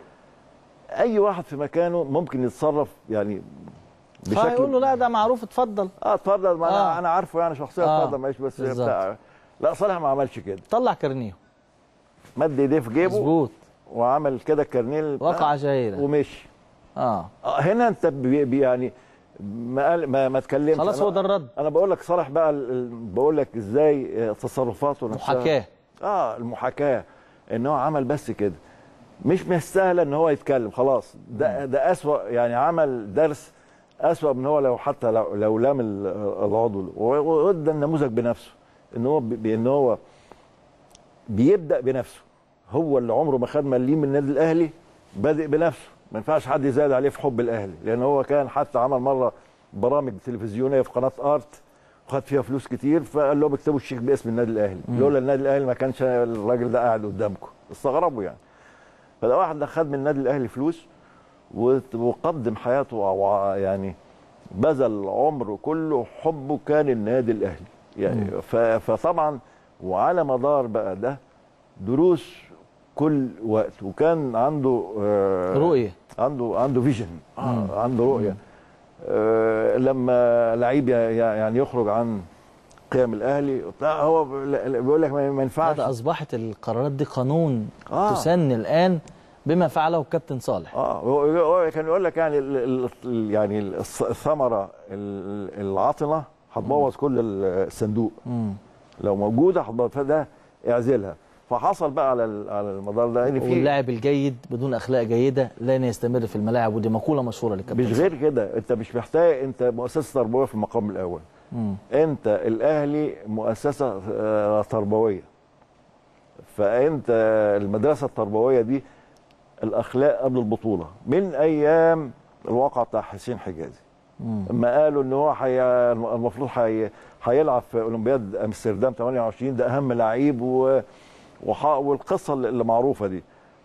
اي واحد في مكانه ممكن يتصرف يعني فيقول له لا ده معروف اتفضل اه اتفضل ما انا آه. انا عارفه يعني شخصيا آه، اتفضل ماشي بس بالظبط. بتاع لا صالح ما عملش كده طلع كارنيه مد ايديه في جيبه مظبوط وعمل كده الكارنيه بتاع وقع شهيرا ومشي اه آه، هنا انت بي بي- يعني ما قال ما, ما اتكلمش خلاص أنا- هو ده الرد انا بقول لك صالح بقى ال- ال- بقول لك ازاي آه، تصرفاته نفسها محاكاه اه المحاكاه ان هو عمل بس كده مش مستاهله ان هو يتكلم خلاص ده ده اسوا يعني عمل درس اسوا من هو لو حتى لو, لو لام ال- العضو و- وادى النموذج بنفسه ان هو ب- بان هو بيبدا بنفسه هو اللي عمره ما خد مليم من النادي الاهلي بادئ بنفسه ما ينفعش حد يزايد عليه في حب الاهلي لان هو كان حتى عمل مره برامج تلفزيونيه في قناه ارت وخد فيها فلوس كتير فقال لهم اكتبوا الشيك باسم النادي الاهلي لولا النادي الاهلي ما كانش الراجل ده قاعد قدامكم استغربوا يعني فده واحد ده خد من النادي الاهلي فلوس وت- وقدم حياته او يعني بذل عمره كله حبه كان النادي الاهلي يعني ف- فطبعا وعلى مدار بقى ده دروس كل وقت وكان عنده آه، رؤيه عنده عنده فيجن آه عنده رؤيه آه لما لعيب ي- ي- يعني يخرج عن قيم الاهلي وبتاع هو بيقول لك ما ما ينفعش هذا اصبحت القرارات دي قانون آه. تسن الان بما فعله الكابتن صالح اه هو هو كان يقول لك يعني ال ال يعني الث- الثمره ال- العاطله هتبوظ كل الصندوق مم. لو موجوده هتبوظ فده اعزلها فحصل بقى على ال- على المدار ده ان في واللاعب الجيد بدون اخلاق جيده لن يستمر في الملاعب ودي مقوله مشهوره للكابتن مش غير كده انت مش محتاج انت مؤسسه تربويه في المقام الاول مم. انت الاهلي مؤسسه آه، تربويه فانت المدرسه التربويه دي الاخلاق قبل البطوله من ايام الواقع بتاع حسين حجازي مم. لما قالوا ان هو حي... المفروض حي... هيلعب في اولمبياد امستردام 28 ده اهم لعيب و... وح... والقصه اللي معروفه دي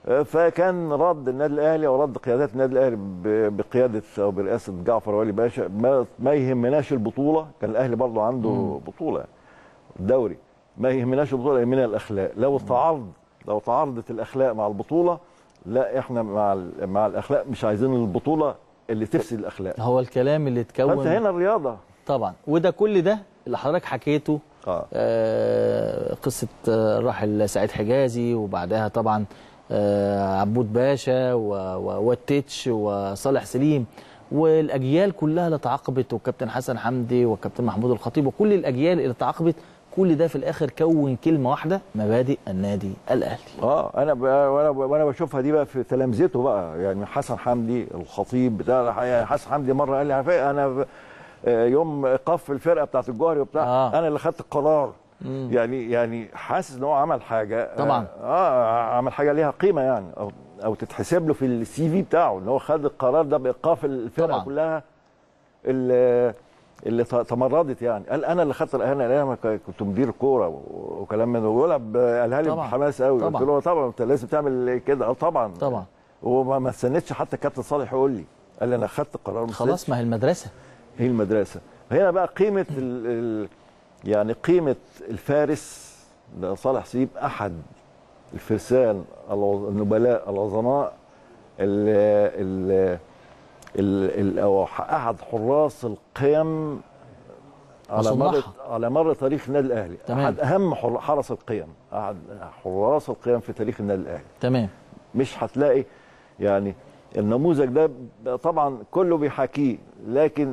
آه، فكان رد النادي الاهلي او رد قيادات النادي الاهلي ب- بقياده او برئاسه جعفر ولي باشا ما, ما يهمناش البطوله كان الاهلي برضه عنده بطوله الدوري ما يهمناش البطوله يهمنا الاخلاق لو تعارض لو تعارضت الاخلاق مع البطوله لا احنا مع ال- مع الاخلاق مش عايزين البطوله اللي تفسد الاخلاق هو الكلام اللي اتكون فانت هنا الرياضه طبعا وده كل ده اللي حضرتك حكيته اه آه قصه آه، الراحل سعيد حجازي وبعدها طبعا آه عبود باشا و- و- والتتش وصالح سليم والاجيال كلها اللي تعاقبت والكابتن حسن حمدي والكابتن محمود الخطيب وكل الاجيال اللي تعاقبت كل ده في الاخر كون كلمه واحده مبادئ النادي الاهلي اه انا ب... وانا ب... وانا بشوفها دي بقى في تلامذته بقى يعني حسن حمدي الخطيب بتاع يعني حسن حمدي مره قال لي على فكرة انا ب... آه، يوم ايقاف الفرقه بتاعت الجوهري وبتاع آه. آه. انا اللي خدت القرار مم. يعني يعني حاسس ان هو عمل حاجه طبعاً. اه, آه عمل حاجه ليها قيمه يعني او او تتحسب له في السي في بتاعه ان هو خد القرار ده بايقاف الفرقه طبعاً. كلها اللي اللي ت- تمردت يعني قال انا اللي خدت انا انا كنت مدير كوره و- وكلام من ده ويقولها ب- قالها لي طبعاً. بحماس قوي قلت طبعاً. له طبعا انت لازم تعمل كده اه طبعا طبعا وما ما استنيتش حتى الكابتن صالح يقول لي قال لي انا خدت القرار ما خلاص استنيتش. ما هي المدرسه هي المدرسه هنا بقى قيمه ال ال يعني قيمه الفارس ده صالح سيب احد الفرسان العظ- النبلاء العظماء ال ال ال ال او احد حراس القيم على مر وصنعها. على مر تاريخ النادي الاهلي تمام. احد اهم حر- حرس القيم احد حراس القيم في تاريخ النادي الاهلي تمام مش هتلاقي يعني النموذج ده ب- طبعا كله بيحاكيه لكن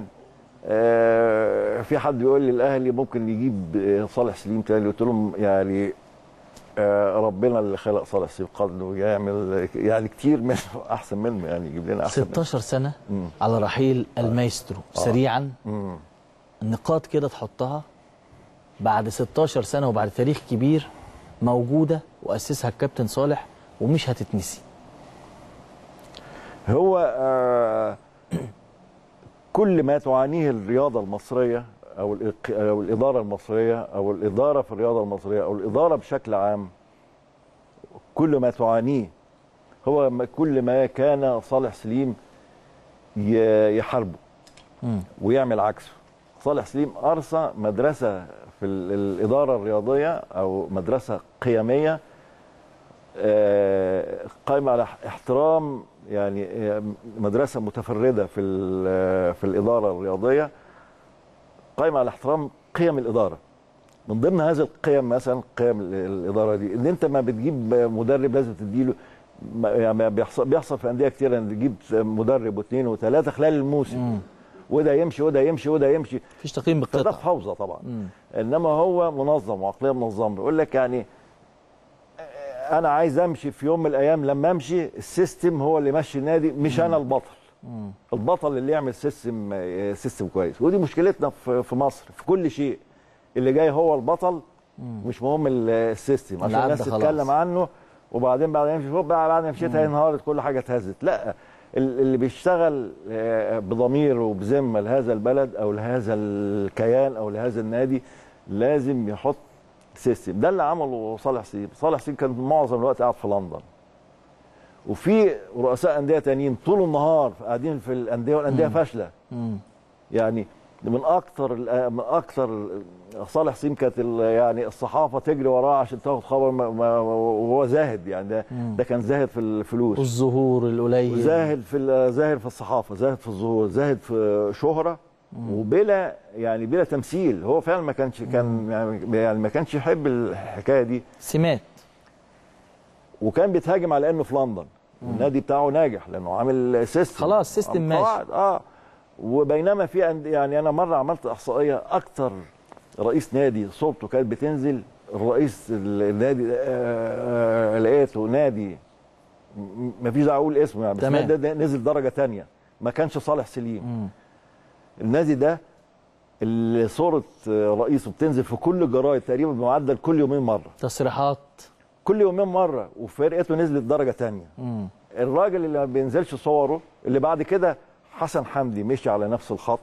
آه في حد بيقول لي الاهلي ممكن يجيب آه، صالح سليم تاني قلت لهم يعني آه ربنا اللي خلق صالح سليم قدر يعمل يعني كتير منه احسن منه يعني يجيب لنا احسن منه 16 سنه مم. على رحيل المايسترو سريعا مم. نقاط كده تحطها بعد 16 سنه وبعد تاريخ كبير موجوده واسسها الكابتن صالح ومش هتتنسي هو آه كل ما تعانيه الرياضه المصريه او الإق- او الاداره المصريه او الاداره في الرياضه المصريه او الاداره بشكل عام كل ما تعانيه هو ما- كل ما كان صالح سليم ي- يحاربه مم. ويعمل عكسه صالح سليم ارسى مدرسه في ال- الاداره الرياضيه او مدرسه قيميه آه، قائمه على احترام يعني آه، مدرسه متفرده في ال- في الاداره الرياضيه قائمه على احترام قيم الاداره من ضمن هذه القيم مثلا قيم ال- الاداره دي ان انت ما بتجيب مدرب لازم تديله ما- يعني بيحصل بيحصل في انديه كتير ان تجيب مدرب واثنين وثلاثه خلال الموسم مم. وده يمشي وده يمشي وده يمشي مفيش تقييم فده بالقطع فوضى طبعا مم. انما هو منظم وعقليه منظمه يقول لك يعني آه، انا عايز امشي في يوم من الايام لما امشي السيستم هو اللي ماشي النادي مش انا البطل مم. البطل اللي يعمل سيستم آه، سيستم كويس ودي مشكلتنا في في مصر في كل شيء اللي جاي هو البطل مش مهم ال- السيستم عشان اللي الناس عدى خلاص. تتكلم عنه وبعدين بعد ما يمشي فوق بقى بعد ما مشيت هي انهارت كل حاجه اتهزت لا ال- اللي بيشتغل آه، بضمير وبذمه لهذا البلد او لهذا الكيان او لهذا النادي لازم يحط سيستم ده اللي عمله صالح سيب صالح سيب كان معظم الوقت قاعد في لندن وفي رؤساء انديه تانيين طول النهار قاعدين في الانديه والانديه فاشله مم. يعني من اكتر من اكتر صالح سيم كانت ال- يعني الصحافه تجري وراه عشان تاخد خبر ما- ما- وهو زاهد يعني ده مم. ده كان زاهد في الفلوس والظهور القليل زاهد في ال- زاهد في الصحافه زاهد في الظهور زاهد في شهره وبلا يعني بلا تمثيل هو فعلا ما كانش كان يعني يعني ما كانش يحب الحكايه دي سمات وكان بيتهاجم على انه في لندن النادي بتاعه ناجح لانه عامل سيستم خلاص، سيستم عامل ماشي. قواعد، اه وبينما في أند- يعني انا مره عملت احصائيه اكتر رئيس نادي صورته كانت بتنزل الرئيس النادي آه، آه، لقيته نادي م- مفيش داعي اقول اسمه يعني بس تمام. النادي ده نزل درجه تانية ما كانش صالح سليم مم. النادي ده اللي صوره آه، رئيسه بتنزل في كل الجرايد تقريبا بمعدل كل يومين مره تصريحات كل يومين مره وفرقته نزلت درجه تانية مم. الراجل اللي ما بينزلش صوره اللي بعد كده حسن حمدي مشي على نفس الخط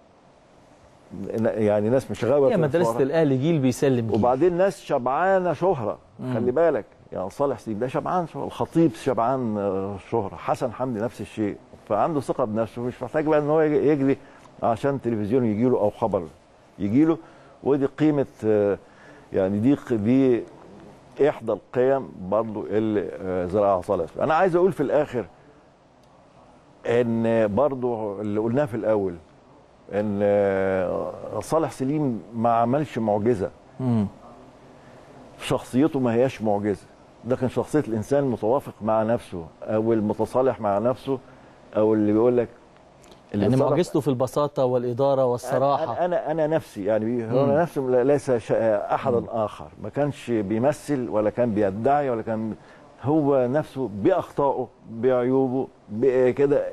يعني ناس مش غاويه هي في مدرسه الصورة. الاهلي جيل بيسلم جيل وبعدين ناس شبعانه شهره خلي بالك يعني صالح سليم ده شبعان شهرة الخطيب شبعان آه، شهرة حسن حمدي نفس الشيء فعنده ثقة بنفسه مش محتاج بقى ان هو يج- يجري عشان تلفزيون يجي له او خبر يجي له ودي قيمة آه، يعني دي دي احدى القيم برضو اللي آه، زرعها صالح سليم. انا عايز اقول في الاخر ان برضو اللي قلناه في الاول ان آه، صالح سليم ما عملش معجزه مم. شخصيته ما هياش معجزه ده كان شخصيه الانسان المتوافق مع نفسه او المتصالح مع نفسه او اللي بيقول لك اللي يعني صرف- معجزته في البساطه والاداره والصراحه انا انا, أنا نفسي يعني هو مم. نفسه لا- ليس ش- احدا اخر ما كانش بيمثل ولا كان بيدعي ولا كان هو نفسه باخطائه بعيوبه بكده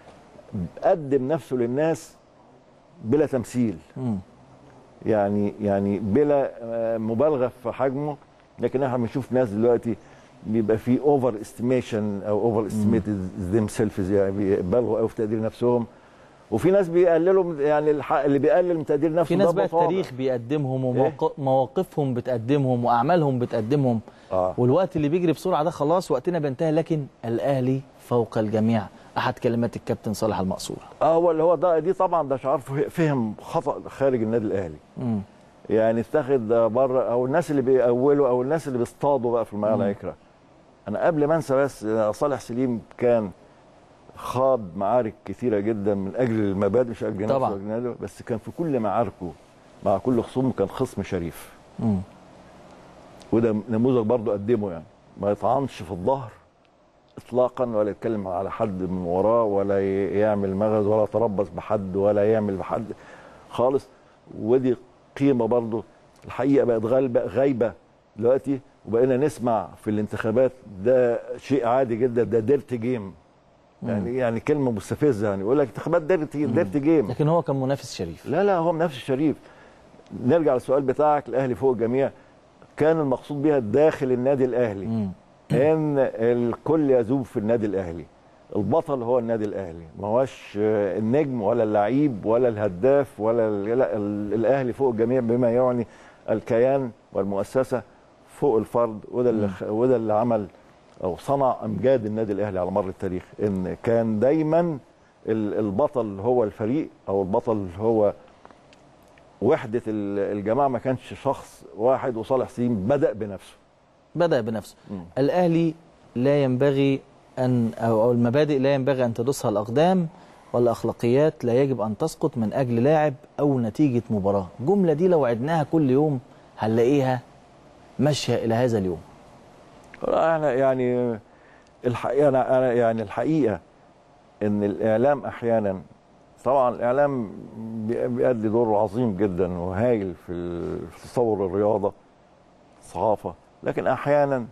قدم نفسه للناس بلا تمثيل مم. يعني يعني بلا آه، مبالغه في حجمه لكن احنا بنشوف ناس دلوقتي بيبقى في اوفر استيميشن او اوفر استيميتد ذيم سيلفز يعني بيبالغوا قوي في تقدير نفسهم وفي ناس بيقللوا من- يعني الح- اللي بيقلل من تقدير نفسه في ناس ده بقى بطالة. التاريخ بيقدمهم ومواقفهم بتقدمهم واعمالهم بتقدمهم آه. والوقت اللي بيجري بسرعه ده خلاص وقتنا بينتهي لكن الاهلي فوق الجميع احد كلمات الكابتن صالح المقصور اه هو اللي هو ده دي طبعا ده شعار فه- فهم خطا خارج النادي الاهلي مم. يعني اتخذ بره او الناس اللي بيأولوا او الناس اللي بيصطادوا بقى في الملعب مم. يكره انا قبل ما انسى بس صالح سليم كان خاض معارك كثيره جدا من اجل المبادئ مش اجل نفسه طبعاً. وأجل ناديه، بس كان في كل معاركه مع كل خصومه كان خصم شريف مم. وده نموذج برضه قدمه يعني ما يطعنش في الظهر اطلاقا ولا يتكلم على حد من وراه ولا ي- يعمل مغز ولا يتربص بحد ولا يعمل بحد خالص ودي قيمه برضه الحقيقه بقت غالبه غايبه دلوقتي وبقينا نسمع في الانتخابات ده شيء عادي جدا ده ديرت جيم يعني يعني كلمه مستفزه يعني يقول لك انتخابات ديرت ديرت جيم لكن هو كان منافس شريف لا لا هو نفس الشريف نرجع للسؤال بتاعك الاهلي فوق الجميع كان المقصود بها داخل النادي الاهلي مم. ان الكل يذوب في النادي الاهلي البطل هو النادي الاهلي ما هوش آه، النجم ولا اللعيب ولا الهداف ولا ال- لا ال- الاهلي فوق الجميع بما يعني الكيان والمؤسسه فوق الفرد وده اللي خ- وده اللي عمل او صنع امجاد النادي الاهلي على مر التاريخ ان كان دايما ال- البطل هو الفريق او البطل هو وحده ال- الجماعه ما كانش شخص واحد وصالح سليم بدا بنفسه بدا بنفسه مم. الاهلي لا ينبغي ان او أو المبادئ لا ينبغي ان تدوسها الاقدام والاخلاقيات لا يجب ان تسقط من اجل لاعب او نتيجه مباراه الجمله دي لو عدناها كل يوم هنلاقيها ماشيه الى هذا اليوم انا يعني الحقيقه انا أنا يعني الحقيقه ان الاعلام احيانا طبعا الاعلام بي- بيأدي دور عظيم جدا وهايل في ال- في تصور الرياضه الصحافه لكن احيانا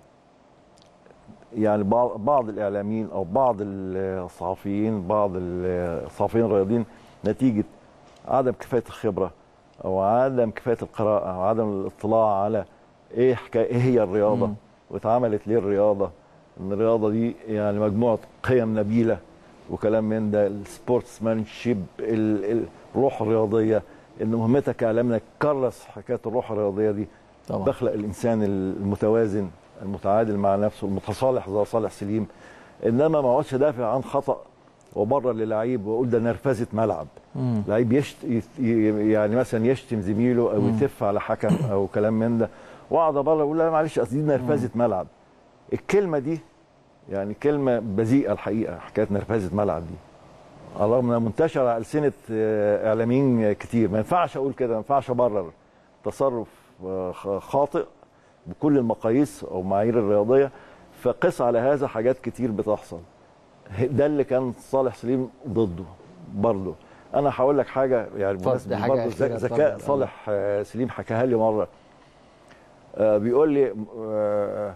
يعني بعض بعض الاعلاميين او بعض الصحفيين بعض الصحفيين الرياضيين نتيجه عدم كفايه الخبره او عدم كفايه القراءه او عدم الاطلاع على ايه حكايه ايه هي الرياضه مم. واتعملت ليه الرياضه ان الرياضه دي يعني مجموعه قيم نبيله وكلام من ده السبورتس مانشيب الروح الرياضيه ان مهمتك كاعلام تكرس حكايه الروح الرياضيه دي طبعا بخلق الانسان المتوازن المتعادل مع نفسه المتصالح زي صالح سليم انما ما اقعدش دافع عن خطا وبرر للعيب واقول ده نرفزه ملعب مم. لعيب يشت... يت- ي- يعني مثلا يشتم زميله او يتف على حكم او كلام من ده واقعد ابرر اقول لا معلش اصل دي نرفزه ملعب الكلمه دي يعني كلمه بذيئه الحقيقه حكايه نرفزه ملعب دي على الرغم انها منتشره على السنه آه، اعلاميين كتير ما ينفعش اقول كده ما ينفعش ابرر تصرف آه، خ- خاطئ بكل المقاييس او المعايير الرياضيه فقس على هذا حاجات كتير بتحصل ده اللي كان صالح سليم ضده برضه انا هقول لك حاجه يعني اتفضل، بمناسبة حاجة برضه أخيرة، ذكاء اتفضل. صالح آه، سليم حكاها لي مره آه، بيقول لي آه،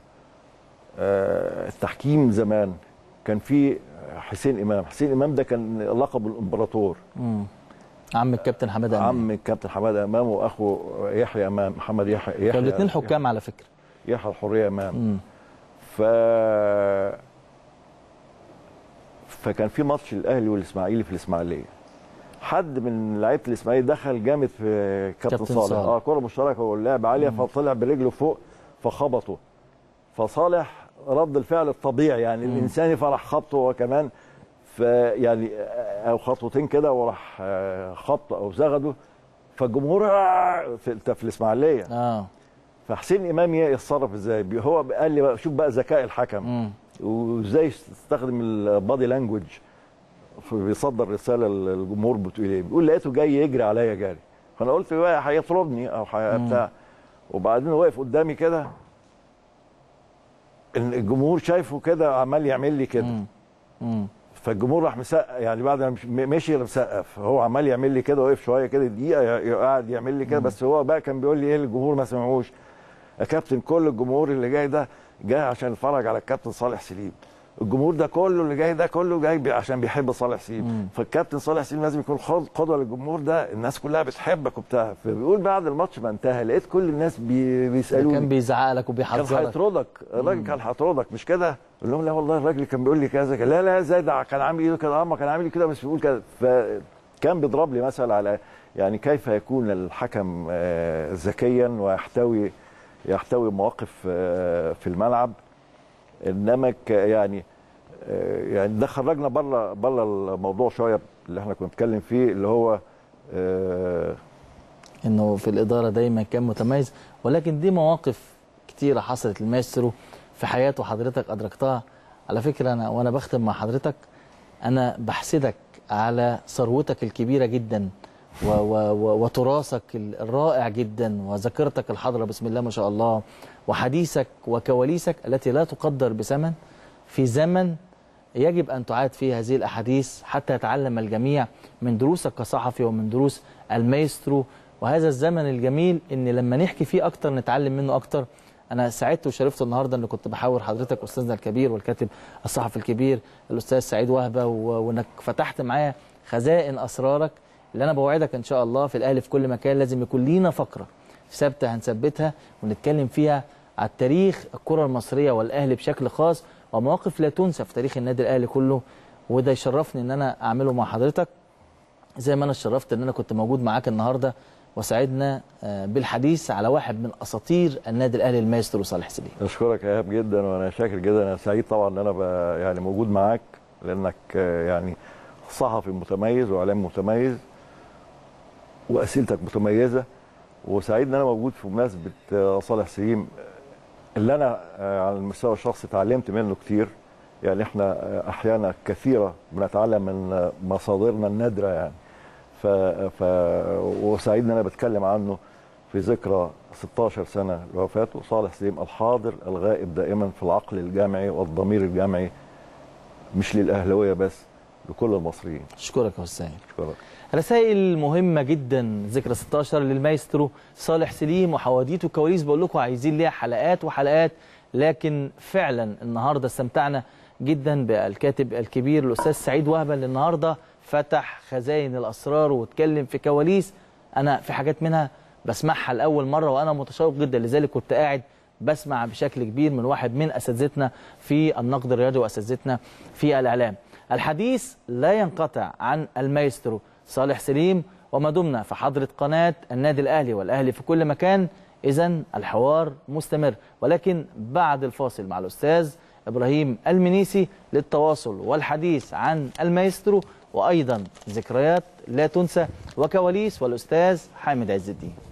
آه، التحكيم زمان كان في حسين امام حسين امام ده كان لقب الامبراطور مم. عم الكابتن حماده أمين. عم الكابتن حماده امام واخو يحيى امام محمد يحيى يحيى كانوا الاثنين حكام على فكره يحيى الحريه امام مم. ف فكان في ماتش الاهلي والاسماعيلي في الاسماعيليه حد من لعيبه الاسماعيلي دخل جامد في كابتن, كابتن صالح صالح. اه كره مشتركه واللعب عاليه فطلع برجله فوق فخبطه فصالح رد الفعل الطبيعي يعني الانسان يفرح خبطه هو كمان فيعني او خطوتين كده وراح آه، خبطه او زغده فالجمهور آه، في, في الاسماعيليه اه فحسين امام يتصرف ازاي بي- هو قال لي بقى شوف بقى ذكاء الحكم مم. وازاي يستخدم البادي لانجوج بيصدر رساله للجمهور بتقول ايه بيقول لقيته جاي يجري عليا جاري فانا قلت بقى هيطردني او هي- بتاع وبعدين واقف قدامي كده إن الجمهور شايفه كده عمال يعمل لي كده مم. مم. فالجمهور راح مسقف يعني بعد ما مش- مشي راح مسقف هو عمال يعمل لي كده وقف شويه كده دقيقه ي- قاعد يعمل لي كده بس هو بقى كان بيقول لي ايه الجمهور ما سمعوش يا كابتن كل الجمهور اللي جاي ده جاي عشان يتفرج على الكابتن صالح سليم الجمهور ده كله اللي جاي ده كله جاي بي- عشان بيحب صالح سليم فالكابتن صالح سليم لازم يكون خد- قدوه للجمهور ده الناس كلها بتحبك وبتاع فبيقول بعد الماتش ما انتهى لقيت كل الناس بي بيسالوني كان بيزعق لك كان وبيحذرك هيطردك الراجل كان هيطردك مش كده قول لهم لا والله الراجل كان بيقول لي كذا كذا. لا لا ازاي ده كان عامل ايده كده اه ما كان عامل كده بس بيقول كده فكان بيضرب لي مثل على يعني كيف يكون الحكم آه، ذكيا ويحتوي يحتوي مواقف آه، في الملعب انما ك- يعني آه، يعني ده خرجنا بره بره الموضوع شويه اللي احنا كنا بنتكلم فيه اللي هو آه، انه في الاداره دايما كان متميز ولكن دي مواقف كتيره حصلت للمايسترو في حياته حضرتك ادركتها على فكره انا وانا بختم مع حضرتك انا بحسدك على ثروتك الكبيره جدا و و و وتراثك ال- الرائع جدا وذاكرتك الحاضره بسم الله ما شاء الله وحديثك وكواليسك التي لا تقدر بثمن في زمن يجب أن تعاد فيه هذه الأحاديث حتى يتعلم الجميع من دروسك كصحفي ومن دروس المايسترو وهذا الزمن الجميل إن لما نحكي فيه أكتر نتعلم منه أكتر أنا سعدت وشرفت النهاردة أن كنت بحاور حضرتك أستاذنا الكبير والكاتب الصحفي الكبير الأستاذ سعيد وهبة و- وأنك فتحت معايا خزائن أسرارك اللي أنا بوعدك إن شاء الله في الأهلي في كل مكان لازم يكون لينا فقرة ثابته هنثبتها ونتكلم فيها على التاريخ الكره المصريه والاهلي بشكل خاص ومواقف لا تنسى في تاريخ النادي الاهلي كله وده يشرفني ان انا اعمله مع حضرتك زي ما انا اتشرفت ان انا كنت موجود معاك النهارده وسعدنا آه، بالحديث على واحد من اساطير النادي الاهلي المايسترو صالح سليم اشكرك يا ايهاب جدا وانا شاكر جدا انا سعيد طبعا ان انا ب- يعني موجود معاك لانك آه، يعني صحفي متميز واعلام متميز واسئلتك متميزه وسعيد ان انا موجود في مناسبه آه، صالح سليم اللي انا آه، على المستوى الشخصي اتعلمت منه كتير يعني احنا آه، احيانا كثيره بنتعلم من آه، مصادرنا النادره يعني ف, ف وسعيد ان انا بتكلم عنه في ذكرى 16 سنه لوفاته صالح سليم الحاضر الغائب دائما في العقل الجامعي والضمير الجامعي مش للاهلاويه بس لكل المصريين اشكرك يا استاذ اشكرك رسائل مهمة جدا ذكرى 16 للمايسترو صالح سليم وحواديت وكواليس بقول لكم عايزين ليها حلقات وحلقات لكن فعلا النهارده استمتعنا جدا بالكاتب الكبير الاستاذ سعيد وهبه اللي النهارده فتح خزائن الاسرار واتكلم في كواليس انا في حاجات منها بسمعها لاول مره وانا متشوق جدا لذلك كنت قاعد بسمع بشكل كبير من واحد من اساتذتنا في النقد الرياضي واساتذتنا في الاعلام الحديث لا ينقطع عن المايسترو صالح سليم وما دمنا في حضرة قناة النادي الأهلي والأهلي في كل مكان إذا الحوار مستمر ولكن بعد الفاصل مع الأستاذ إبراهيم المنيسي للتواصل والحديث عن المايسترو وأيضا ذكريات لا تنسى وكواليس والأستاذ حامد عز الدين